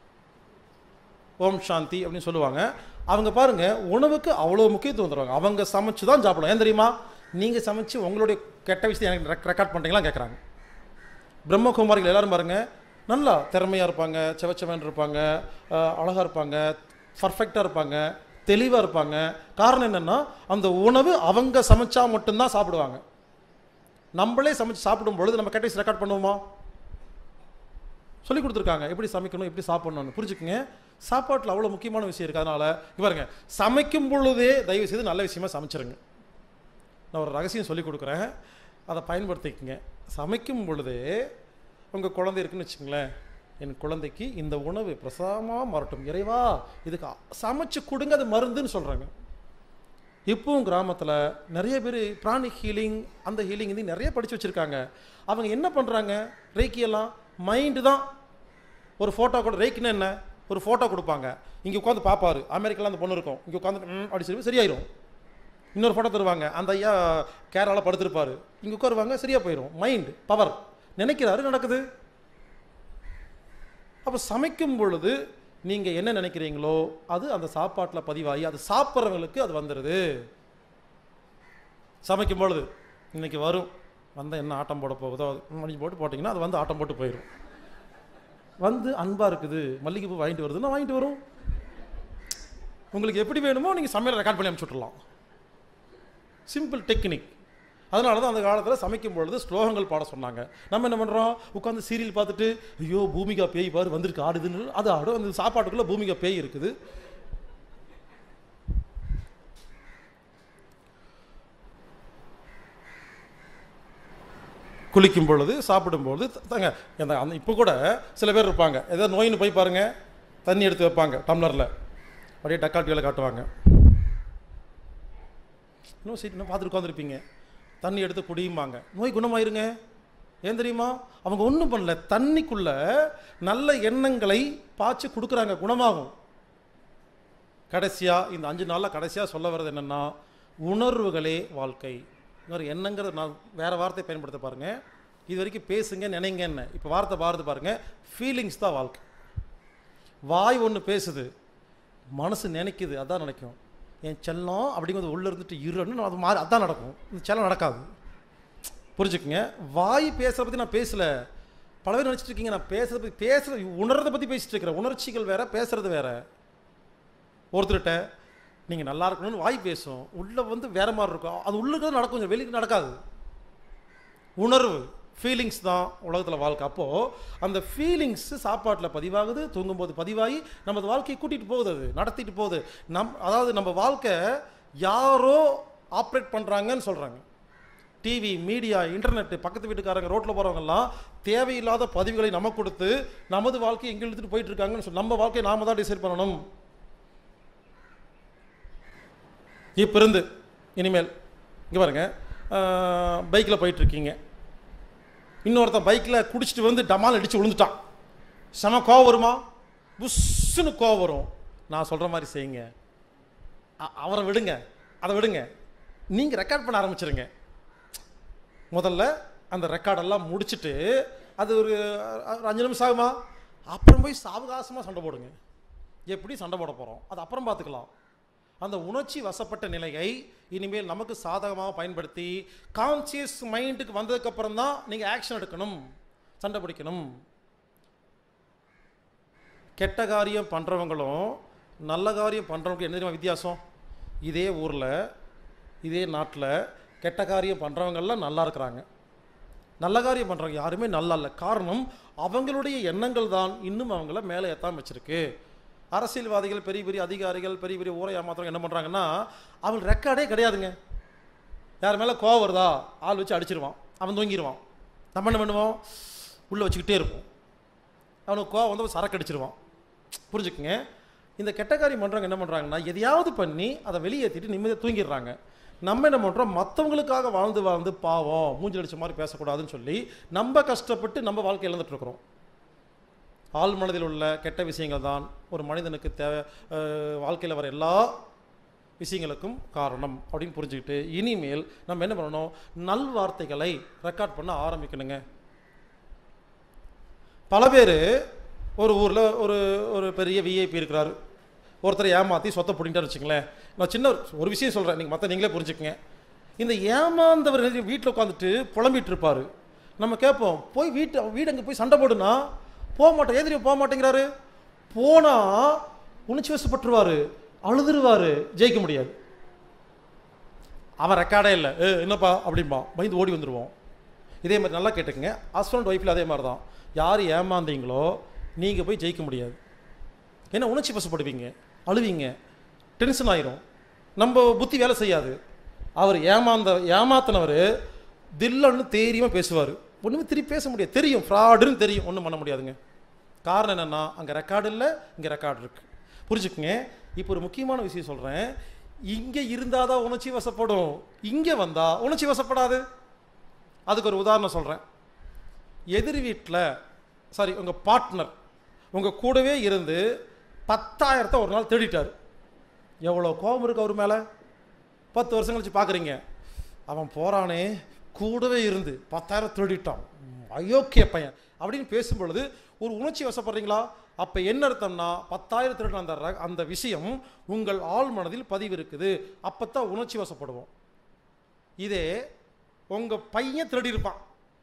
ஓம் சாந்தி அப்படின்னு சொல்லுவாங்க அவங்க பாருங்க உணவுக்கு அவ்வளோ முக்கியத்துவம் தருவாங்க அவங்க சமைச்சு தான் சாப்பிடுவோம் ஏன் தெரியுமா நீங்கள் சமைச்சு உங்களுடைய கெட்ட விஷயத்தை எனக்கு ரெக்கார்ட் பண்ணுறீங்களா கேட்குறாங்க பிரம்மகுமாரிகள் எல்லாரும் பாருங்க நல்லா திறமையாக இருப்பாங்க செவச்சவன் இருப்பாங்க அழகாக இருப்பாங்க பர்ஃபெக்டாக இருப்பாங்க தெளிவாக இருப்பாங்க காரணம் என்னென்னா அந்த உணவு அவங்க சமைச்சா மட்டும்தான் சாப்பிடுவாங்க நம்மளே சமைச்சு சாப்பிடும் பொழுது நம்ம கெட்ட ரெக்கார்ட் பண்ணுவோமா சொல்லி கொடுத்துருக்காங்க எப்படி சமைக்கணும் எப்படி சாப்பிடணும்னு புரிஞ்சுக்குங்க சாப்பாட்டில் அவ்வளோ முக்கியமான விஷயம் இருக்குது அதனால் இங்க பாருங்க சமைக்கும் பொழுதே தயவு செய்து நல்ல விஷயமா சமைச்சிருங்க நான் ஒரு ரகசியம் சொல்லி கொடுக்குறேன் அதை பயன்படுத்திக்கங்க சமைக்கும் பொழுதே உங்கள் குழந்தை இருக்குன்னு வச்சுங்களேன் என் குழந்தைக்கு இந்த உணவு பிரசாதமாக மாறட்டும் இறைவா இதுக்கு அ- சமைச்சு கொடுங்க அது மருந்துன்னு சொல்கிறாங்க இப்பவும் கிராமத்தில் நிறைய பேர் பிராணி ஹீலிங் அந்த ஹீலிங் இது நிறைய படித்து வச்சுருக்காங்க அவங்க என்ன பண்ணுறாங்க ரேக்கியெல்லாம் மைண்டு தான் ஒரு ஃபோட்டோ கூட ரேக்கினா என்ன ஒரு ஃபோட்டோ கொடுப்பாங்க இங்கே உட்காந்து பார்ப்பாரு அமெரிக்காவில் அந்த பொண்ணு இருக்கும் இங்கே உட்காந்து ம் அப்படி சொல்லி சரியாயிரும் இன்னொரு ஃபோட்டோ தருவாங்க அந்த ஐயா கேரளாவில் படுத்திருப்பாரு இங்கே உட்காருவாங்க சரியாக போயிடும் மைண்ட் பவர் நினைக்கிறாரு நடக்குது அப்போ சமைக்கும் பொழுது நீங்கள் என்ன நினைக்கிறீங்களோ அது அந்த சாப்பாட்டில் பதிவாகி அது சாப்பிட்றவங்களுக்கு அது வந்துடுது சமைக்கும் பொழுது இன்னைக்கு வரும் வந்தால் என்ன ஆட்டம் போட போகுதோ அது மணிக்கு போட்டு போட்டிங்கன்னா அது வந்து ஆட்டம் போட்டு போயிடும் வந்து அன்பாக இருக்குது மல்லிகைப்பூ வாங்கிட்டு வருதுன்னா வாங்கிட்டு வரும் உங்களுக்கு எப்படி வேணுமோ நீங்கள் சமையல் ரெக்கார்ட் பண்ணி அனுப்பிச்சுட்றலாம் சிம்பிள் டெக்னிக் அதனால தான் அந்த காலத்தில் சமைக்கும் பொழுது ஸ்லோகங்கள் பாட சொன்னாங்க நம்ம என்ன பண்ணுறோம் உட்காந்து சீரியல் பார்த்துட்டு ஐயோ பூமிகா பேய் பாரு வந்திருக்கு ஆடுதுன்னு அது ஆடும் அந்த சாப்பாட்டுக்குள்ளே பூமிகா பேய் இருக்குது குளிக்கும் பொழுது சாப்பிடும் பொழுது த- தாங்க அந்த அந்த இப்போ கூட சில பேர் இருப்பாங்க ஏதோ நோயின்னு போய் பாருங்க தண்ணி எடுத்து வைப்பாங்க டம்ளரில் அப்படியே டக்காட்டியில் காட்டுவாங்க இன்னும் சீட் இன்னும் பார்த்துட்டு உட்காந்துருப்பீங்க தண்ணி எடுத்து குடியுமாங்க நோய் குணமாயிருங்க ஏன் தெரியுமா அவங்க ஒன்றும் பண்ணல தண்ணிக்குள்ள நல்ல எண்ணங்களை பாய்ச்சி கொடுக்குறாங்க குணமாகும் கடைசியாக இந்த அஞ்சு நாளில் கடைசியாக சொல்ல வர்றது என்னென்னா உணர்வுகளே வாழ்க்கை இன்னொரு எண்ணங்கிறது நான் வேறு வார்த்தை பயன்படுத்த பாருங்கள் இது வரைக்கும் பேசுங்க நினைங்கன்னு இப்போ வார்த்தை பாரது பாருங்கள் ஃபீலிங்ஸ் தான் வாழ்க்கை வாய் ஒன்று பேசுது மனசு நினைக்குது அதான் நினைக்கும் என் செல்லம் அப்படிங்கிறது உள்ளே இருந்துட்டு இருன்னு அது மாறி அதான் நடக்கும் இந்த செல்லம் நடக்காது புரிஞ்சுக்குங்க வாய் பேசுகிறத பற்றி நான் பேசல பல பேர் நினச்சிட்டு இருக்கீங்க நான் பேசுறத பற்றி பேசுறது உணர்றதை பற்றி பேசிட்டு இருக்கிறேன் உணர்ச்சிகள் வேற பேசுறது வேற ஒருத்தர்கிட்ட நீங்கள் நல்லா இருக்கணும்னு வாய் பேசும் உள்ளே வந்து வேற மாதிரி இருக்கும் அது உள்ளுக்கு நடக்கும் வெளியே நடக்காது உணர்வு ஃபீலிங்ஸ் தான் உலகத்தில் வாழ்க்கை அப்போது அந்த ஃபீலிங்ஸ் சாப்பாட்டில் பதிவாகுது தூங்கும்போது பதிவாகி நமது வாழ்க்கையை கூட்டிகிட்டு போகுது அது நடத்திட்டு போகுது நம் அதாவது நம்ம வாழ்க்கை யாரோ ஆப்ரேட் பண்ணுறாங்கன்னு சொல்கிறாங்க டிவி மீடியா இன்டர்நெட் பக்கத்து வீட்டுக்காரங்க ரோட்டில் போகிறவங்கெல்லாம் தேவையில்லாத பதிவுகளை நமக்கு கொடுத்து நமது வாழ்க்கையை எங்கே இழுத்துட்டு போயிட்டு இருக்காங்கன்னு சொல்லி நம்ம வாழ்க்கையை நாம தான் டிசைட் பண்ணணும் இப்போ இருந்து இனிமேல் இங்கே பாருங்க பைக்கில் போயிட்டுருக்கீங்க இன்னொருத்தன் பைக்கில் குடிச்சிட்டு வந்து டமால் அடித்து விழுந்துட்டான் செம கோவம் வருமா புஷ்ஷுன்னு கோவம் வரும் நான் சொல்கிற மாதிரி செய்யுங்க அ- அவரை விடுங்க அதை விடுங்க நீங்கள் ரெக்கார்ட் பண்ண ஆரம்பிச்சிருங்க முதல்ல அந்த ரெக்கார்டெல்லாம் முடிச்சுட்டு அது ஒரு ஒரு அஞ்சு நிமிஷம் ஆகுமா அப்புறம் போய் சாவகாசமாக சண்டை போடுங்க எப்படி சண்டை போட போகிறோம் அது அப்புறம் பார்த்துக்கலாம் அந்த உணர்ச்சி வசப்பட்ட நிலையை இனிமேல் நமக்கு சாதகமாக பயன்படுத்தி கான்சியஸ் மைண்டுக்கு வந்ததுக்கப்புறம் தான் நீங்கள் ஆக்ஷன் எடுக்கணும் சண்டை பிடிக்கணும் கெட்ட காரியம் பண்ணுறவங்களும் நல்ல காரியம் பண்ணுறவங்களுக்கு என்ன தெரியுமா வித்தியாசம் இதே ஊரில் இதே நாட்டில் கெட்ட காரியம் பண்ணுறவங்கெல்லாம் நல்லா இருக்கிறாங்க நல்ல காரியம் பண்ணுறவங்க யாருமே நல்லா இல்லை காரணம் அவங்களுடைய எண்ணங்கள் தான் இன்னும் அவங்கள மேலே ஏற்றாம வச்சிருக்கு அரசியல்வாதிகள் பெரிய பெரிய அதிகாரிகள் பெரிய பெரிய ஊரை ஏமாத்துறவங்க என்ன பண்ணுறாங்கன்னா அவங்க ரெக்கார்டே கிடையாதுங்க யார் மேலே கோவம் வருதா ஆள் வச்சு அடிச்சிருவான் அவன் தூங்கிடுவான் நம்ம என்ன பண்ணுவோம் உள்ளே வச்சுக்கிட்டே இருப்போம் அவனுக்கு கோவம் வந்து சரக்கு அடிச்சிருவான் புரிஞ்சுக்குங்க இந்த கெட்ட காரியம் பண்ணுறவங்க என்ன பண்ணுறாங்கன்னா எதையாவது பண்ணி அதை வெளியேற்றிட்டு நிம்மதியாக தூங்கிடுறாங்க நம்ம என்ன பண்ணுறோம் மற்றவங்களுக்காக வாழ்ந்து வாழ்ந்து பாவம் மூஞ்சி அடிச்ச மாதிரி பேசக்கூடாதுன்னு சொல்லி நம்ம கஷ்டப்பட்டு நம்ம வாழ்க்கை இழந்துட்டு இருக்கிறோம் ஆள் மனதில் உள்ள கெட்ட விஷயங்கள் தான் ஒரு மனிதனுக்கு தேவை வாழ்க்கையில் வர எல்லா விஷயங்களுக்கும் காரணம் அப்படின்னு புரிஞ்சுக்கிட்டு இனிமேல் நம்ம என்ன பண்ணணும் நல்வார்த்தைகளை ரெக்கார்ட் பண்ண ஆரம்பிக்கணுங்க பல பேர் ஒரு ஊரில் ஒரு ஒரு பெரிய விஐபி இருக்கிறாரு ஒருத்தரை ஏமாற்றி சொத்தை பிடிங்கிட்டாரு வச்சுங்களேன் நான் சின்ன ஒரு- ஒரு விஷயம் சொல்கிறேன் நீங்கள் மற்ற நீங்களே புரிஞ்சுக்கங்க இந்த ஏமாந்தவர் வீட்டில் உட்காந்துட்டு புலம்பிட்டு இருப்பார் நம்ம கேட்போம் போய் வீட்டு வீடு அங்கே போய் சண்டை போடுனா போக மாட்டேன் ஏதிரி போக மாட்டேங்கிறாரு போனால் உணர்ச்சி வசப்பட்டுருவார் அழுதுருவார் ஜெயிக்க முடியாது அவன் ரெக்கார்டே இல்லை ஏ என்னப்பா அப்படிம்பா பயந்து ஓடி வந்துடுவோம் இதே மாதிரி நல்லா கேட்டுக்கங்க ஹஸ்பண்ட் ஒய்ஃபில் அதே மாதிரி தான் யார் ஏமாந்தீங்களோ நீங்கள் போய் ஜெயிக்க முடியாது ஏன்னா உணர்ச்சி வசப்படுவீங்க அழுவீங்க டென்ஷன் ஆயிரும் நம்ம புத்தி வேலை செய்யாது அவர் ஏமாந்த ஏமாத்தினவர் தில்லன்னு தெரியாமல் பேசுவார் ஒன்றுமே திருப்பி பேச முடியாது தெரியும் ஃப்ராடுன்னு தெரியும் ஒன்றும் பண்ண முடியாதுங்க காரணம் என்னென்னா அங்கே ரெக்கார்டு இல்லை இங்கே ரெக்கார்டு இருக்குது புரிஞ்சுக்குங்க இப்போ ஒரு முக்கியமான விஷயம் சொல்கிறேன் இங்கே இருந்தால் தான் உணர்ச்சி வசப்படும் இங்கே வந்தால் உணர்ச்சி வசப்படாது அதுக்கு ஒரு உதாரணம் சொல்கிறேன் எதிர் வீட்டில் சாரி உங்கள் பார்ட்னர் உங்கள் கூடவே இருந்து பத்தாயிரத்தை ஒரு நாள் தேடிட்டார் எவ்வளோ கோபம் இருக்கு அவர் மேலே பத்து வருஷம் கழிச்சு பார்க்குறீங்க அவன் போகிறானே கூடவே இருந்து பத்தாயிரம் திருடிட்டான் அயோக்கிய பையன் அப்படின்னு பேசும் பொழுது ஒரு உணர்ச்சி வசப்படுறீங்களா அப்போ என்ன அர்த்தம்னா பத்தாயிரம் திருடின அந்த ர- அந்த விஷயம் உங்கள் ஆள் மனதில் பதிவு இருக்குது அப்போ தான் உணர்ச்சி வசப்படுவோம் இதே உங்கள் பையன் திருடி இருப்பான்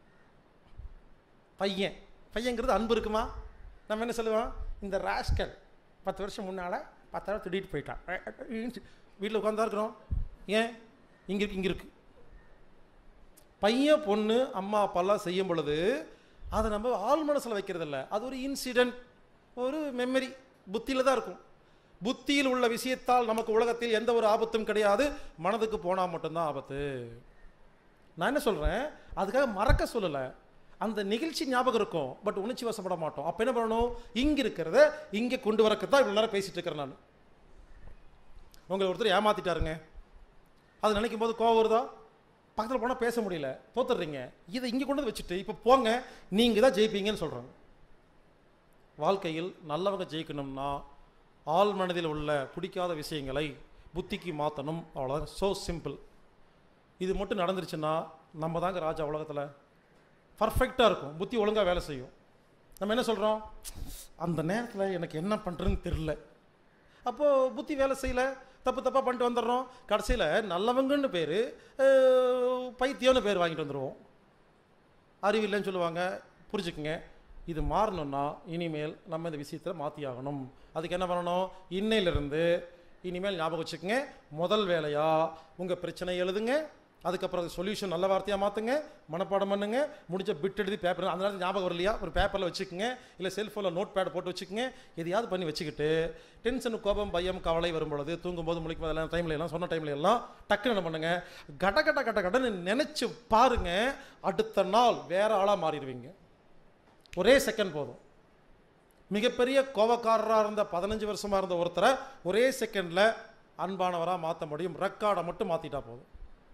பையன் பையங்கிறது அன்பு இருக்குமா நம்ம என்ன சொல்லுவோம் இந்த ராஸ்கல் பத்து வருஷம் முன்னால் பத்தாயிரம் திருடிட்டு போயிட்டான் வீட்டில் உட்காந்தா இருக்கிறோம் ஏன் இங்கே இருக்கு இங்கே இருக்கு பையன் பொண்ணு அம்மா அப்பாலாம் செய்யும் பொழுது அதை நம்ம ஆள் மனசில் வைக்கிறது இல்ல அது ஒரு இன்சிடென்ட் ஒரு மெமரி புத்தியில் தான் இருக்கும் புத்தியில் உள்ள விஷயத்தால் நமக்கு உலகத்தில் எந்த ஒரு ஆபத்தும் கிடையாது மனதுக்கு போனால் மட்டும்தான் ஆபத்து நான் என்ன சொல்கிறேன் அதுக்காக மறக்க சொல்லலை அந்த நிகழ்ச்சி ஞாபகம் இருக்கும் பட் உணர்ச்சி வசப்பட மாட்டோம் அப்போ என்ன பண்ணணும் இங்கே இருக்கிறத இங்கே கொண்டு வரக்கு தான் இவ்வளோ நேரம் பேசிட்டு இருக்கிறேன் நான் உங்களை ஒருத்தர் ஏமாத்திட்டாருங்க அது நினைக்கும் போது கோவம் வருதா பக்கத்தில் போனால் பேச முடியல தோத்துடுறீங்க இதை இங்கே கொண்டு வந்து வச்சுட்டு இப்போ போங்க நீங்கள் தான் ஜெயிப்பீங்கன்னு சொல்கிறாங்க வாழ்க்கையில் நல்லவங்க ஜெயிக்கணும்னா ஆள் மனதில் உள்ள பிடிக்காத விஷயங்களை புத்திக்கு மாற்றணும் அவ்வளோதான் ஸோ சிம்பிள் இது மட்டும் நடந்துருச்சுன்னா நம்ம தாங்க ராஜா உலகத்தில் பர்ஃபெக்டாக இருக்கும் புத்தி ஒழுங்காக வேலை செய்யும் நம்ம என்ன சொல்கிறோம் அந்த நேரத்தில் எனக்கு என்ன பண்ணுறதுன்னு தெரில அப்போது புத்தி வேலை செய்யல தப்பு தப்பாக பண்ணிட்டு வந்துடுறோம் கடைசியில் நல்லவங்கன்னு பேர் பைத்தியம்னு பேர் வாங்கிட்டு வந்துடுவோம் அறிவில்லைன்னு சொல்லுவாங்க புரிஞ்சுக்குங்க இது மாறணும்னா இனிமேல் நம்ம இந்த விஷயத்தில் மாற்றி ஆகணும் அதுக்கு என்ன பண்ணணும் இன்னையிலிருந்து இனிமேல் ஞாபகம் வச்சுக்கோங்க முதல் வேலையாக உங்கள் பிரச்சனை எழுதுங்க அதுக்கப்புறம் சொல்யூஷன் நல்ல வார்த்தையாக மாற்றுங்க மனப்பாடம் பண்ணுங்க முடிஞ்ச பிட் எழுதி பேப்பர் அந்த நேரத்தில் ஞாபகம் வரலையா ஒரு பேப்பரில் வச்சுக்கோங்க இல்லை செல்ஃபோனில் நோட் பேட் போட்டு வச்சுக்கோங்க எதையாவது பண்ணி வச்சுக்கிட்டு டென்ஷன் கோபம் பயம் கவலை வரும் பொழுது தூங்கும்போது முழிக்கும் போதெல்லாம் டைம்ல எல்லாம் சொன்ன டைம்ல எல்லாம் டக்குன்னு என்ன பண்ணுங்க கட கட கட கடன்னு நினைச்சு பாருங்க அடுத்த நாள் வேற ஆளாக மாறிடுவீங்க ஒரே செகண்ட் போதும் மிகப்பெரிய கோபக்காரராக இருந்த பதினஞ்சு வருஷமா இருந்த ஒருத்தரை ஒரே செகண்ட்ல அன்பானவராக மாற்ற முடியும் ரெக்கார்டை மட்டும் மாத்திட்டா போதும்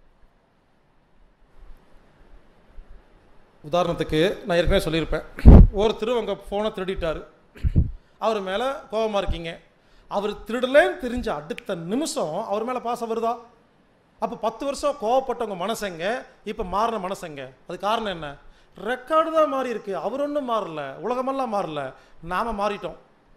உதாரணத்துக்கு நான் ஏற்கனவே சொல்லியிருப்பேன் ஒருத்தர் உங்கள் ஃபோனை திருடிட்டாரு அவர் மேலே கோபமாக இருக்கீங்க அவர் திருடலேன்னு தெரிஞ்ச அடுத்த நிமிஷம் அவர் மேலே பாசம் வருதா அப்போ பத்து வருஷம் கோவப்பட்டவங்க மனசங்க இப்போ மாறின மனசங்க அது காரணம் என்ன ரெக்கார்டு தான் மாறி இருக்கு அவர் ஒன்றும் மாறல உலகமெல்லாம் மாறல நாம மாறிட்டோம்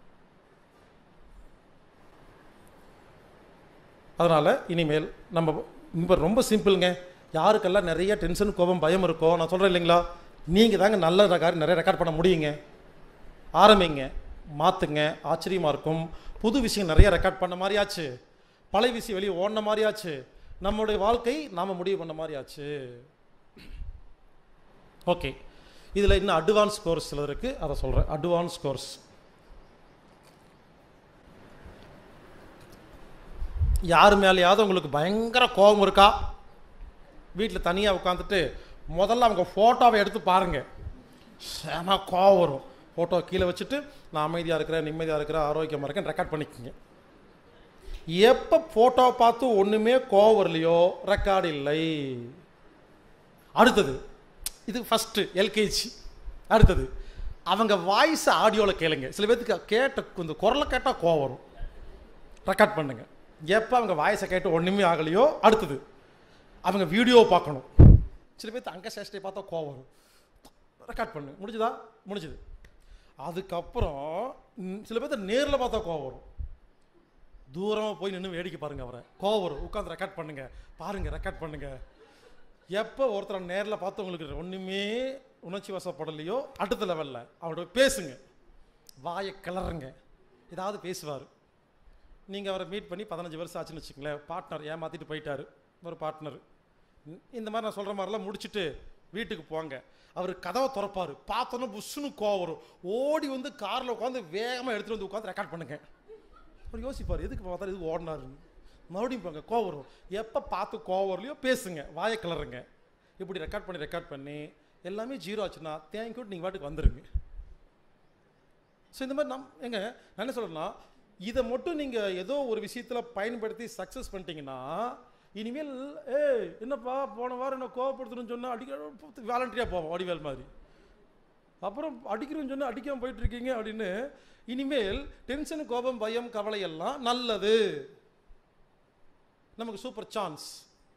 அதனால் இனிமேல் நம்ம இப்போ ரொம்ப சிம்பிளுங்க யாருக்கெல்லாம் நிறைய டென்ஷன் கோபம் பயம் இருக்கோ நான் சொல்கிறேன் இல்லைங்களா நீங்கள் தாங்க நல்ல ரெக்கார்ட் நிறைய ரெக்கார்ட் பண்ண முடியுங்க ஆரம்பிங்க மாற்றுங்க ஆச்சரியமாக இருக்கும் புது விஷயம் நிறைய ரெக்கார்ட் பண்ண மாதிரி ஆச்சு பழைய விஷயம் வெளியே ஓடின மாதிரி ஆச்சு நம்மளுடைய வாழ்க்கை நாம் முடிவு பண்ண மாதிரி ஆச்சு ஓகே இதில் இன்னும் அட்வான்ஸ் கோர்ஸ் சிலது இருக்குது அதை சொல்கிறேன் அட்வான்ஸ் கோர்ஸ் யார் மேலேயாவது உங்களுக்கு பயங்கர கோபம் இருக்கா வீட்டில் தனியாக உட்காந்துட்டு முதல்ல அவங்க ஃபோட்டோவை எடுத்து பாருங்க செம கோவம் வரும் ஃபோட்டோ கீழே வச்சுட்டு நான் அமைதியாக இருக்கிறேன் நிம்மதியாக இருக்கிறேன் ஆரோக்கியமாக இருக்கேன் ரெக்கார்ட் பண்ணிக்கோங்க எப்போ ஃபோட்டோவை பார்த்து ஒன்றுமே கோவம் வரலையோ ரெக்கார்டு இல்லை அடுத்தது இது ஃபஸ்ட்டு எல்கேஜி அடுத்தது அவங்க வாய்ஸ் ஆடியோவில் கேளுங்க சில பேர்த்துக்கு கேட்ட இந்த குரலை கேட்டால் கோவம் வரும் ரெக்கார்ட் பண்ணுங்க எப்போ அவங்க வாய்ஸை கேட்டு ஒன்றுமே ஆகலையோ அடுத்தது அவங்க வீடியோ பார்க்கணும் சில பேர்த்து அங்கே சேஷ்டை பார்த்தா கோவம் வரும் ரெக்கார்ட் பண்ணு முடிஞ்சுதா முடிஞ்சுது அதுக்கப்புறம் ம், சில பேர்த்த நேரில் பார்த்தா கோவம் வரும் தூரமாக போய் நின்று வேடிக்கை பாருங்க அவரை கோவம் வரும் உட்காந்து ரெக்கார்ட் பண்ணுங்க பாருங்க ரெக்கார்ட் பண்ணுங்க எப்போ ஒருத்தரை நேரில் பார்த்து உங்களுக்கு ஒன்றுமே உணர்ச்சி வசப்படலையோ அடுத்த லெவலில் அவரோட பேசுங்க வாயை கிளறுங்க ஏதாவது பேசுவார் நீங்கள் அவரை மீட் பண்ணி பதினஞ்சு வருஷம் ஆச்சுன்னு வச்சுங்களேன் பார்ட்னர் ஏமாற்றிட்டு போயிட்டாரு ஒரு பார்ட்னர் இந்த மாதிரி நான் சொல்கிற மாதிரிலாம் முடிச்சுட்டு வீட்டுக்கு போங்க அவர் கதவை திறப்பார் பார்த்தோன்னே புஷ்ஷுன்னு கோவம் வரும் ஓடி வந்து காரில் உட்காந்து வேகமாக எடுத்துகிட்டு வந்து உட்காந்து ரெக்கார்ட் பண்ணுங்க அவர் யோசிப்பார் எதுக்கு பார்த்தா எதுக்கு ஓடினாருன்னு மறுபடியும் போங்க கோவம் வரும் எப்போ பார்த்து கோவம் வரலையோ பேசுங்க வாயை கிளறுங்க இப்படி ரெக்கார்ட் பண்ணி ரெக்கார்ட் பண்ணி எல்லாமே ஜீரோ ஆச்சுன்னா தேங்க்யூ நீங்கள் பாட்டுக்கு வந்துருங்க ஸோ இந்த மாதிரி நம் எங்க நான் என்ன சொல்கிறேன்னா இதை மட்டும் நீங்கள் ஏதோ ஒரு விஷயத்தில் பயன்படுத்தி சக்ஸஸ் பண்ணிட்டீங்கன்னா இனிமேல் ஏய் என்னப்பா போன வாரம் என்ன கோவப்படுத்தணும்னு சொன்னால் அடிக்க வாலண்டரியாக போவோம் வடிவேல் மாதிரி அப்புறம் அடிக்கிறோன்னு சொன்னால் அடிக்காமல் போயிட்டு இருக்கீங்க அப்படின்னு இனிமேல் டென்ஷன் கோபம் பயம் கவலை எல்லாம் நல்லது நமக்கு சூப்பர் சான்ஸ்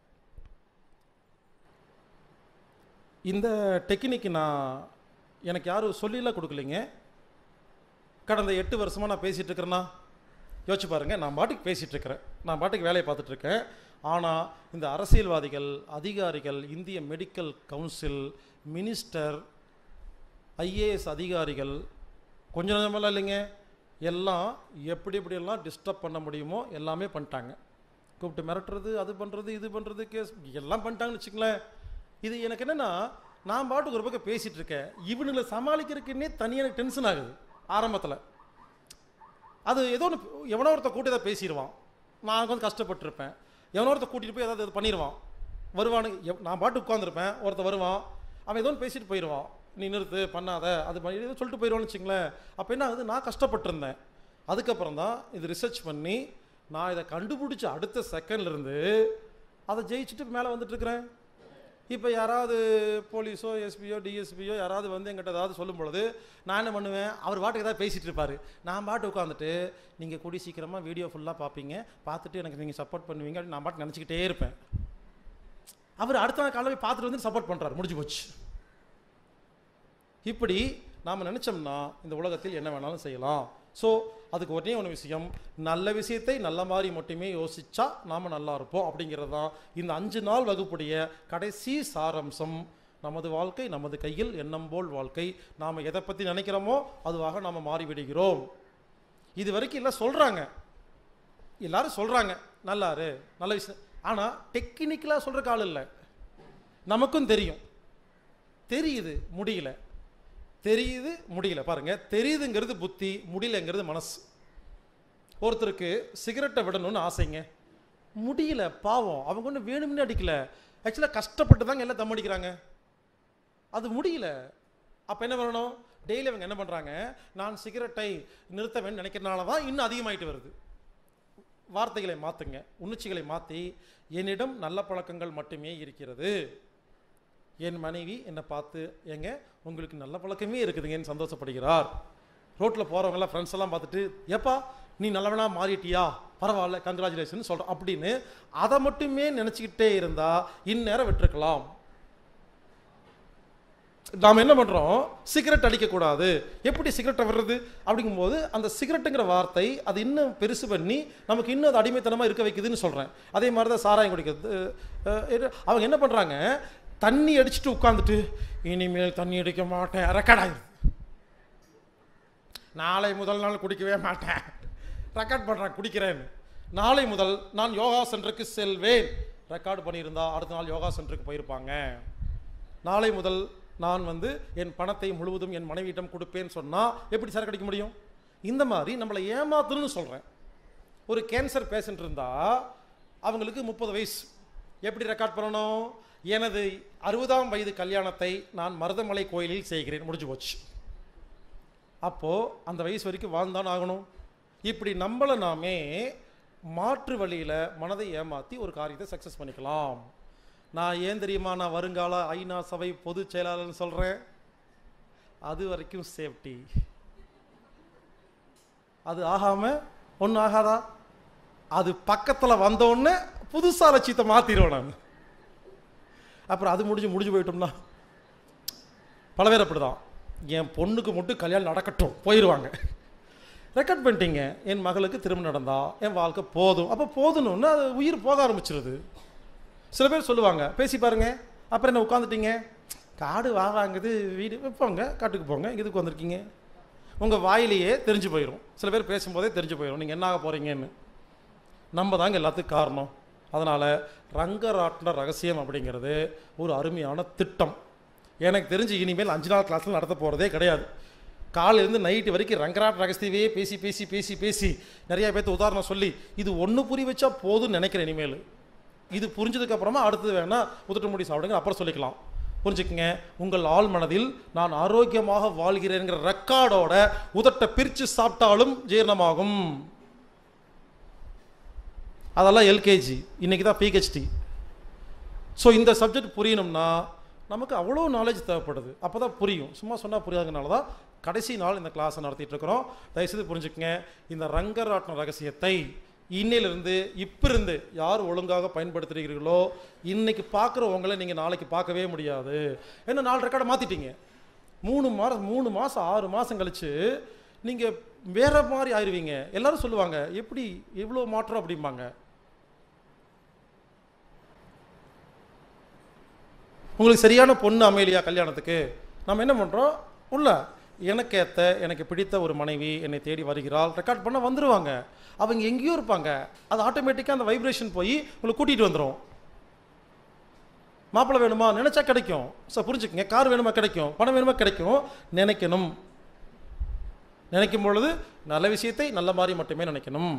இந்த டெக்னிக் நான் எனக்கு யாரும் சொல்லிலாம் கொடுக்கலைங்க கடந்த எட்டு வருஷமாக நான் பேசிகிட்டு இருக்கிறேன்னா யோசிச்சு பாருங்க நான் பாட்டுக்கு பேசிகிட்டு இருக்கிறேன் நான் பாட்டுக்கு வேலையை பார்த்துட்டு இருக்கேன் ஆனால் இந்த அரசியல்வாதிகள் அதிகாரிகள் இந்திய மெடிக்கல் கவுன்சில் மினிஸ்டர் ஐஏஎஸ் அதிகாரிகள் கொஞ்சம் கொஞ்சமெல்லாம் இல்லைங்க எல்லாம் எப்படி எப்படியெல்லாம் டிஸ்டர்ப் பண்ண முடியுமோ எல்லாமே பண்ணிட்டாங்க கூப்பிட்டு மிரட்டுறது அது பண்ணுறது இது பண்ணுறது கேஸ் எல்லாம் பண்ணிட்டாங்கன்னு வச்சுங்களேன் இது எனக்கு என்னென்னா நான் பாட்டுக்கு ஒரு பக்கம் பேசிகிட்டு இருக்கேன் இவனுங்களை சமாளிக்கிறதுக்குன்னே தனியாக எனக்கு டென்ஷன் ஆகுது ஆரம்பத்தில் அது ஏதோ ஒன்று எவனோ ஒருத்த கூட்டி ஏதாவது பேசிடுவான் நான் கொஞ்சம் கஷ்டப்பட்டிருப்பேன் எவனோ ஒருத்த கூட்டிகிட்டு போய் ஏதாவது இது பண்ணிடுவான் வருவானு எவ்- நான் பாட்டு உட்காந்துருப்பேன் ஒருத்த வருவான் அவன் ஏதோ ஒன்று பேசிட்டு போயிடுவான் நீ நிறுத்து பண்ணாத அது பண்ணி ஏதோ சொல்லிட்டு போயிடுவான்னு வச்சுங்களேன் அப்போ என்ன ஆகுது நான் கஷ்டப்பட்டிருந்தேன் அதுக்கப்புறம் தான் இது ரிசர்ச் பண்ணி நான் இதை கண்டுபிடிச்ச அடுத்த செகண்ட்ல இருந்து அதை ஜெயிச்சுட்டு மேலே வந்துட்டு இருக்கிறேன் இப்போ யாராவது போலீஸோ எஸ்பியோ டிஎஸ்பியோ யாராவது வந்து எங்கிட்ட ஏதாவது சொல்லும் பொழுது நான் என்ன பண்ணுவேன் அவர் பாட்டுக்கு ஏதாவது பேசிகிட்டு இருப்பார் நான் பாட்டு உட்காந்துட்டு நீங்கள் கூடி சீக்கிரமாக வீடியோ ஃபுல்லாக பார்ப்பீங்க பார்த்துட்டு எனக்கு நீங்கள் சப்போர்ட் பண்ணுவீங்க அப்படின்னு நான் பாட்டு நினச்சிக்கிட்டே இருப்பேன் அவர் அடுத்த நாள் காலையில் போய் பார்த்துட்டு வந்து சப்போர்ட் பண்ணுறாரு முடிஞ்சு போச்சு இப்படி நாம் நினச்சோம்னா இந்த உலகத்தில் என்ன வேணாலும் செய்யலாம் ஸோ அதுக்கு ஒரே ஒன்று விஷயம் நல்ல விஷயத்தை நல்ல மாதிரி மட்டுமே யோசிச்சா நாம் நல்லா இருப்போம் அப்படிங்கிறது தான் இந்த அஞ்சு நாள் வகுப்புடைய கடைசி சாரம்சம் நமது வாழ்க்கை நமது கையில் எண்ணம் போல் வாழ்க்கை நாம் எதை பற்றி நினைக்கிறோமோ அதுவாக நாம் மாறிவிடுகிறோம் இது வரைக்கும் எல்லாம் சொல்கிறாங்க எல்லாரும் சொல்கிறாங்க நல்லாரு நல்ல விஷயம் ஆனால் டெக்னிக்கலாக சொல்கிற கால் இல்லை நமக்கும் தெரியும் தெரியுது முடியல தெரியுது முடியல பாருங்க தெரியுதுங்கிறது புத்தி முடியலங்கிறது மனசு ஒருத்தருக்கு சிகரெட்டை விடணும்னு ஆசைங்க முடியல பாவம் அவங்க ஒன்றும் வேணும்னு அடிக்கல ஆக்சுவலாக கஷ்டப்பட்டு தாங்க எல்லாம் தம் அடிக்கிறாங்க அது முடியல அப்போ என்ன பண்ணணும் டெய்லி அவங்க என்ன பண்ணுறாங்க நான் சிகரெட்டை நிறுத்த வேண்டும் நினைக்கிறனால தான் இன்னும் அதிகமாயிட்டு வருது வார்த்தைகளை மாற்றுங்க உணர்ச்சிகளை மாற்றி என்னிடம் நல்ல பழக்கங்கள் மட்டுமே இருக்கிறது என் மனைவி என்னை பார்த்து ஏங்க உங்களுக்கு நல்ல பழக்கமே இருக்குதுங்கன்னு சந்தோஷப்படுகிறார் ரோட்டில் போகிறவங்களாம் ஃப்ரெண்ட்ஸ் எல்லாம் பார்த்துட்டு ஏப்பா நீ நல்லவனா மாறிட்டியா பரவாயில்ல கங்க்ராச்சுலேஷன் சொல்கிறேன் அப்படின்னு அதை மட்டுமே நினச்சிக்கிட்டே இருந்தால் இந்நேரம் விட்டுருக்கலாம் நாம் என்ன பண்ணுறோம் சிகரெட் அடிக்கக்கூடாது எப்படி சிகரெட்டை விடுறது அப்படிங்கும்போது அந்த சிகரெட்டுங்கிற வார்த்தை அது இன்னும் பெருசு பண்ணி நமக்கு இன்னும் அது அடிமைத்தனமாக இருக்க வைக்குதுன்னு சொல்கிறேன் அதே மாதிரி தான் சாராயம் குடிக்கிறது அஹ், இது- அவங்க என்ன பண்ணுறாங்க தண்ணி அடிச்சுட்டு உட்காந்துட்டு இனிமேல் தண்ணி அடிக்க மாட்டேன் ரெக்கார்ட் ஆயிடுது நாளை முதல் நாள் குடிக்கவே மாட்டேன் ரெக்கார்ட் பண்ணுறேன் குடிக்கிறேன்னு நாளை முதல் நான் யோகா சென்டருக்கு செல்வேன் ரெக்கார்டு பண்ணியிருந்தா அடுத்த நாள் யோகா சென்டருக்கு போயிருப்பாங்க நாளை முதல் நான் வந்து என் பணத்தை முழுவதும் என் மனைவியிடம் கொடுப்பேன்னு சொன்னால் எப்படி சரக்கு அடிக்க முடியும் இந்த மாதிரி நம்மளை ஏமாத்துன்னு சொல்கிறேன் ஒரு கேன்சர் பேஷண்ட் இருந்தால் அவங்களுக்கு முப்பது வயசு எப்படி ரெக்கார்ட் பண்ணணும் எனது அறுபதாம் வயது கல்யாணத்தை நான் மருதமலை கோயிலில் செய்கிறேன் முடிஞ்சு போச்சு அப்போது அந்த வயசு வரைக்கும் வாழ்ந்தான் ஆகணும் இப்படி நம்மளை நாமே மாற்று வழியில் மனதை ஏமாற்றி ஒரு காரியத்தை சக்ஸஸ் பண்ணிக்கலாம் நான் ஏன் தெரியுமா நான் வருங்கால ஐநா சபை பொதுச் செயலாளர்னு சொல்கிறேன் அது வரைக்கும் சேஃப்டி அது ஆகாமல் ஒன்றும் ஆகாதா அது பக்கத்தில் வந்தோடனே புதுசாக லட்சியத்தை மாற்றிடுவேன் நான் அப்புறம் அது முடிஞ்சு முடிஞ்சு போயிட்டோம்னா பல பேர் அப்படிதான் என் பொண்ணுக்கு மட்டும் கல்யாணம் நடக்கட்டும் போயிடுவாங்க ரெக்கார்ட் பண்ணிட்டீங்க என் மகளுக்கு திருமணம் நடந்தா என் வாழ்க்கை போதும் அப்போ போதும்னு அது உயிர் போக ஆரம்பிச்சிருது சில பேர் சொல்லுவாங்க பேசி பாருங்க அப்புறம் என்ன உட்காந்துட்டீங்க காடு வாங்காங்குது வீடு போங்க காட்டுக்கு போங்க இதுக்கு வந்திருக்கீங்க உங்கள் வாயிலேயே தெரிஞ்சு போயிடும் சில பேர் பேசும்போதே தெரிஞ்சு போயிடும் நீங்கள் என்ன ஆக போகிறீங்கன்னு நம்ம தாங்க எல்லாத்துக்கும் காரணம் அதனால் ரங்கராட்டின ரகசியம் அப்படிங்கிறது ஒரு அருமையான திட்டம் எனக்கு தெரிஞ்சு இனிமேல் அஞ்சு நாள் கிளாஸில் நடத்த போகிறதே கிடையாது காலையிலேருந்து நைட்டு வரைக்கும் ரங்கராட் ரகசியவே பேசி பேசி பேசி பேசி நிறைய பேர்த்து உதாரணம் சொல்லி இது ஒன்று புரி வச்சா போதும்னு நினைக்கிறேன் இனிமேல் இது புரிஞ்சதுக்கு அப்புறமா அடுத்தது வேணா உதட்டு முடி சாப்பிடுங்க அப்புறம் சொல்லிக்கலாம் புரிஞ்சுக்கங்க உங்கள் ஆள் மனதில் நான் ஆரோக்கியமாக வாழ்கிறேங்கிற ரெக்கார்டோட உதட்டை பிரித்து சாப்பிட்டாலும் ஜீரணமாகும் அதெல்லாம் எல்கேஜி இன்னைக்கு தான் பிஹெச்டி ஸோ இந்த சப்ஜெக்ட் புரியணும்னா நமக்கு அவ்வளோ நாலேஜ் தேவைப்படுது அப்போ தான் புரியும் சும்மா சொன்னால் புரியாதனால தான் கடைசி நாள் இந்த கிளாஸை நடத்திட்டு இருக்கிறோம் தயவுசெய்து புரிஞ்சுக்கங்க இந்த ரங்கராட்டின ரகசியத்தை இன்னையிலிருந்து இப்போ இருந்து யார் ஒழுங்காக பயன்படுத்துகிறீர்களோ இன்னைக்கு பார்க்குறவங்களை நீங்கள் நாளைக்கு பார்க்கவே முடியாது ஏன்னா நாலு ரெக்கார்டை மாற்றிட்டீங்க மூணு மாதம் மூணு மாதம் ஆறு மாதம் கழிச்சு நீங்கள் வேற மாதிரி ஆயிடுவீங்க எல்லாரும் சொல்லுவாங்க எப்படி எவ்வளோ மாற்றம் அப்படிம்பாங்க உங்களுக்கு சரியான பொண்ணு அமையலையா கல்யாணத்துக்கு நம்ம என்ன பண்ணுறோம் உள்ள எனக்கு ஏத்த எனக்கு பிடித்த ஒரு மனைவி என்னை தேடி வருகிறாள் ரெக்கார்ட் பண்ண வந்துருவாங்க அவங்க எங்கேயோ இருப்பாங்க அது ஆட்டோமேட்டிக்காக அந்த வைப்ரேஷன் போய் உங்களை கூட்டிகிட்டு வந்துடும் மாப்பிள்ளை வேணுமா நினைச்சா கிடைக்கும் ஸோ புரிஞ்சுக்கங்க கார் வேணுமா கிடைக்கும் பணம் வேணுமா கிடைக்கும் நினைக்கணும் நினைக்கும் பொழுது நல்ல விஷயத்தை நல்ல மாதிரி மட்டுமே நினைக்கணும்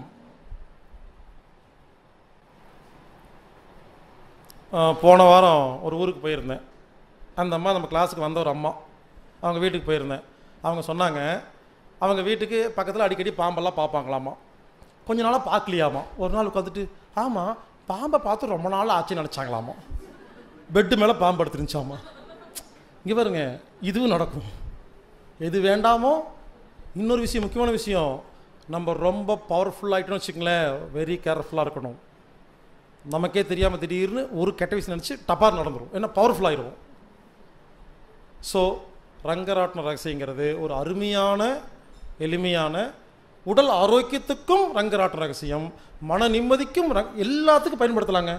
ஆஹ் போன வாரம் ஒரு ஊருக்கு போயிருந்தேன் அந்த அம்மா நம்ம கிளாஸுக்கு வந்த ஒரு அம்மா அவங்க வீட்டுக்கு போயிருந்தேன் அவங்க சொன்னாங்க அவங்க வீட்டுக்கு பக்கத்தில் அடிக்கடி பாம்பெல்லாம் பார்ப்பாங்களாமா கொஞ்ச நாளாக பார்க்கலையாமா ஒரு நாள் உட்காந்துட்டு ஆமாம் பாம்பை பார்த்து ரொம்ப நாள் ஆச்சு நினச்சாங்களாமா பெட்டு மேலே பாம்பு எடுத்துருந்துச்சாமா இங்கே பாருங்க இதுவும் நடக்கும் எது வேண்டாமோ இன்னொரு விஷயம் முக்கியமான விஷயம் நம்ம ரொம்ப பவர்ஃபுல் ஆகிட்டோம்னு வச்சுக்கங்களேன் வெரி கேர்ஃபுல்லாக இருக்கணும் நமக்கே தெரியாமல் திடீர்னு ஒரு கெட்ட விஷயம் நினச்சி டப்பார் நடந்துடும் ஏன்னா பவர்ஃபுல் ஆயிரும் ஸோ ரங்கராட்டின ரகசியங்கிறது ஒரு அருமையான எளிமையான உடல் ஆரோக்கியத்துக்கும் ரங்கராட்டின ரகசியம் மன நிம்மதிக்கும் ரங்- எல்லாத்துக்கும் பயன்படுத்தலாங்க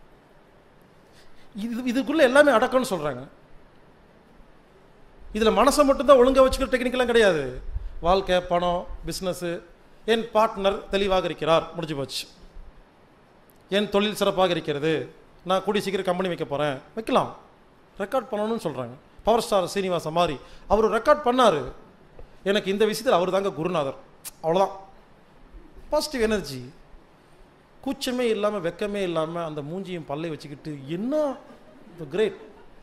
இது இதுக்குள்ளே எல்லாமே அடக்கம்னு சொல்கிறாங்க இதில் மனசை மட்டும்தான் ஒழுங்கா வச்சுக்கிற டெக்னிக்கெல்லாம் கிடையாது வாழ்க்கை பணம் பிஸ்னஸ்ஸு என் பார்ட்னர் தெளிவாக இருக்கிறார் முடிஞ்சு போச்சு என் தொழில் சிறப்பாக இருக்கிறது நான் கூடிய சீக்கிரம் கம்பெனி வைக்க போகிறேன் வைக்கலாம் ரெக்கார்ட் பண்ணணும்னு சொல்கிறாங்க பவர் ஸ்டார் சீனிவாச மாதிரி அவர் ரெக்கார்ட் பண்ணார் எனக்கு இந்த விஷயத்தில் அவர் தாங்க குருநாதர் அவ்வளோதான் பாசிட்டிவ் எனர்ஜி கூச்சமே இல்லாமல் வெக்கமே இல்லாமல் அந்த மூஞ்சியும் பல்லை வச்சுக்கிட்டு என்ன கிரேட்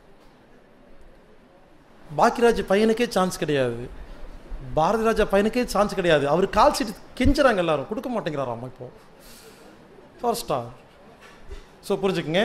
பாக்கியராஜ் பையனுக்கே சான்ஸ் கிடையாது பாரதி ராஜா பையனுக்கே சான்ஸ் கிடையாது அவர் கால் சீட் கெஞ்சுறாங்க எல்லாரும் கொடுக்க மாட்டேங்கிறாராம் இப்போ ஃபர்ஸ்ட் ஸ்டார் ஸோ புரிஞ்சுக்கங்க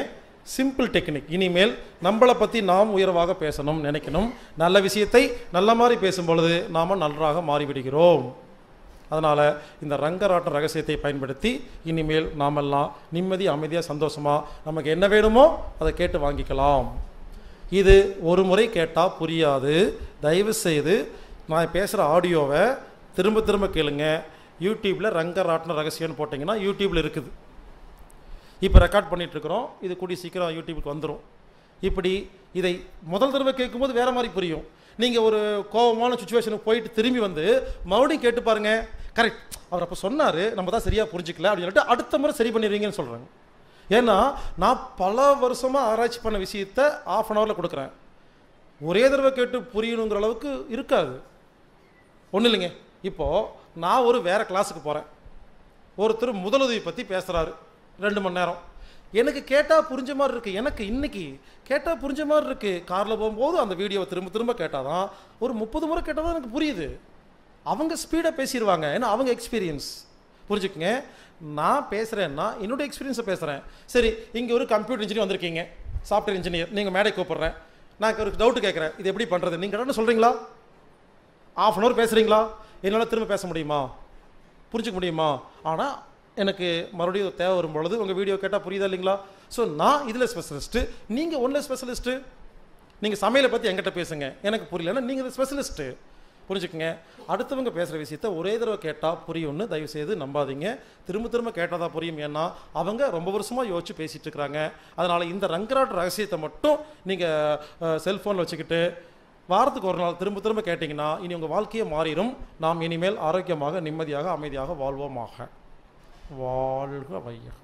சிம்பிள் டெக்னிக் இனிமேல் நம்மளை பற்றி நாம் உயர்வாக பேசணும் நினைக்கணும் நல்ல விஷயத்தை நல்ல மாதிரி பேசும் பொழுது நாம் நன்றாக மாறிவிடுகிறோம் அதனால் இந்த ரங்கராட்ட ரகசியத்தை பயன்படுத்தி இனிமேல் நாமெல்லாம் நிம்மதி அமைதியாக சந்தோஷமாக நமக்கு என்ன வேணுமோ அதை கேட்டு வாங்கிக்கலாம் இது ஒரு முறை கேட்டால் புரியாது தயவு செய்து நான் பேசுகிற ஆடியோவை திரும்ப திரும்ப கேளுங்க யூடியூப்பில் ரங்கராட்டின ரகசியம்னு போட்டிங்கன்னா யூடியூப்பில் இருக்குது இப்போ ரெக்கார்ட் பண்ணிட்டு இருக்கிறோம் இது கூடி சீக்கிரம் யூடியூபுக்கு வந்துடும் இப்படி இதை முதல் தடவை கேட்கும்போது வேற மாதிரி புரியும் நீங்கள் ஒரு கோபமான சுச்சுவேஷனுக்கு போயிட்டு திரும்பி வந்து மறுபடியும் கேட்டு பாருங்க கரெக்ட் அவர் அப்போ சொன்னார் நம்ம தான் சரியாக புரிஞ்சுக்கல அப்படின்னு சொல்லிட்டு அடுத்த முறை சரி பண்ணிடுவீங்கன்னு சொல்கிறாங்க ஏன்னா நான் பல வருஷமாக ஆராய்ச்சி பண்ண விஷயத்த ஆஃப் அன் ஹவரில் கொடுக்குறேன் ஒரே தடவை கேட்டு புரியணுங்கிற அளவுக்கு இருக்காது ஒன்றும் இல்லைங்க இப்போது நான் ஒரு வேறு கிளாஸுக்கு போகிறேன் ஒருத்தர் முதலுதவி பற்றி பேசுகிறாரு ரெண்டு மணி நேரம் எனக்கு கேட்டால் புரிஞ்ச மாதிரி இருக்குது எனக்கு இன்னைக்கு கேட்டால் புரிஞ்ச மாதிரி இருக்குது காரில் போகும்போது அந்த வீடியோவை திரும்ப திரும்ப கேட்டால் தான் ஒரு முப்பது முறை கேட்டால் தான் எனக்கு புரியுது அவங்க ஸ்பீடாக பேசிடுவாங்க ஏன்னா அவங்க எக்ஸ்பீரியன்ஸ் புரிஞ்சுக்குங்க நான் பேசுகிறேன்னா என்னோட எக்ஸ்பீரியன்ஸை பேசுகிறேன் சரி இங்கே ஒரு கம்ப்யூட்டர் இன்ஜினியர் வந்திருக்கீங்க சாஃப்ட்வேர் இன்ஜினியர் நீங்கள் மேடை கூப்பிட்றேன் நான் ஒரு டவுட் கேட்குறேன் இது எப்படி பண்ணுறது நீங்கள் என்ன சொல்கிறீங்களா ஆஃப் அன் ஹவர் பேசுகிறீங்களா என்னால் திரும்ப பேச முடியுமா புரிஞ்சுக்க முடியுமா ஆனால் எனக்கு மறுபடியும் தேவை வரும் பொழுது உங்கள் வீடியோ கேட்டால் புரியுதா இல்லைங்களா ஸோ நான் இதில் ஸ்பெஷலிஸ்ட்டு நீங்கள் ஒன்றில் ஸ்பெஷலிஸ்ட்டு நீங்கள் சமையலை பற்றி என்கிட்ட பேசுங்க எனக்கு புரியலன்னா நீங்கள் ஸ்பெஷலிஸ்ட்டு புரிஞ்சுக்கங்க அடுத்தவங்க பேசுகிற விஷயத்த ஒரே தடவை கேட்டால் புரியும்னு தயவு செய்து நம்பாதீங்க திரும்ப திரும்ப கேட்டால் தான் புரியும் ஏன்னா அவங்க ரொம்ப வருஷமாக யோசிச்சு பேசிகிட்டு இருக்கிறாங்க அதனால் இந்த ரங்கராட் ரகசியத்தை மட்டும் நீங்கள் செல்ஃபோனில் வச்சுக்கிட்டு வாரத்துக்கு ஒரு நாள் திரும்ப திரும்ப கேட்டிங்கன்னா இனி உங்கள் வாழ்க்கையே மாறிடும் நாம் இனிமேல் ஆரோக்கியமாக நிம்மதியாக அமைதியாக வாழ்வோமாக வாழ்க வையகம்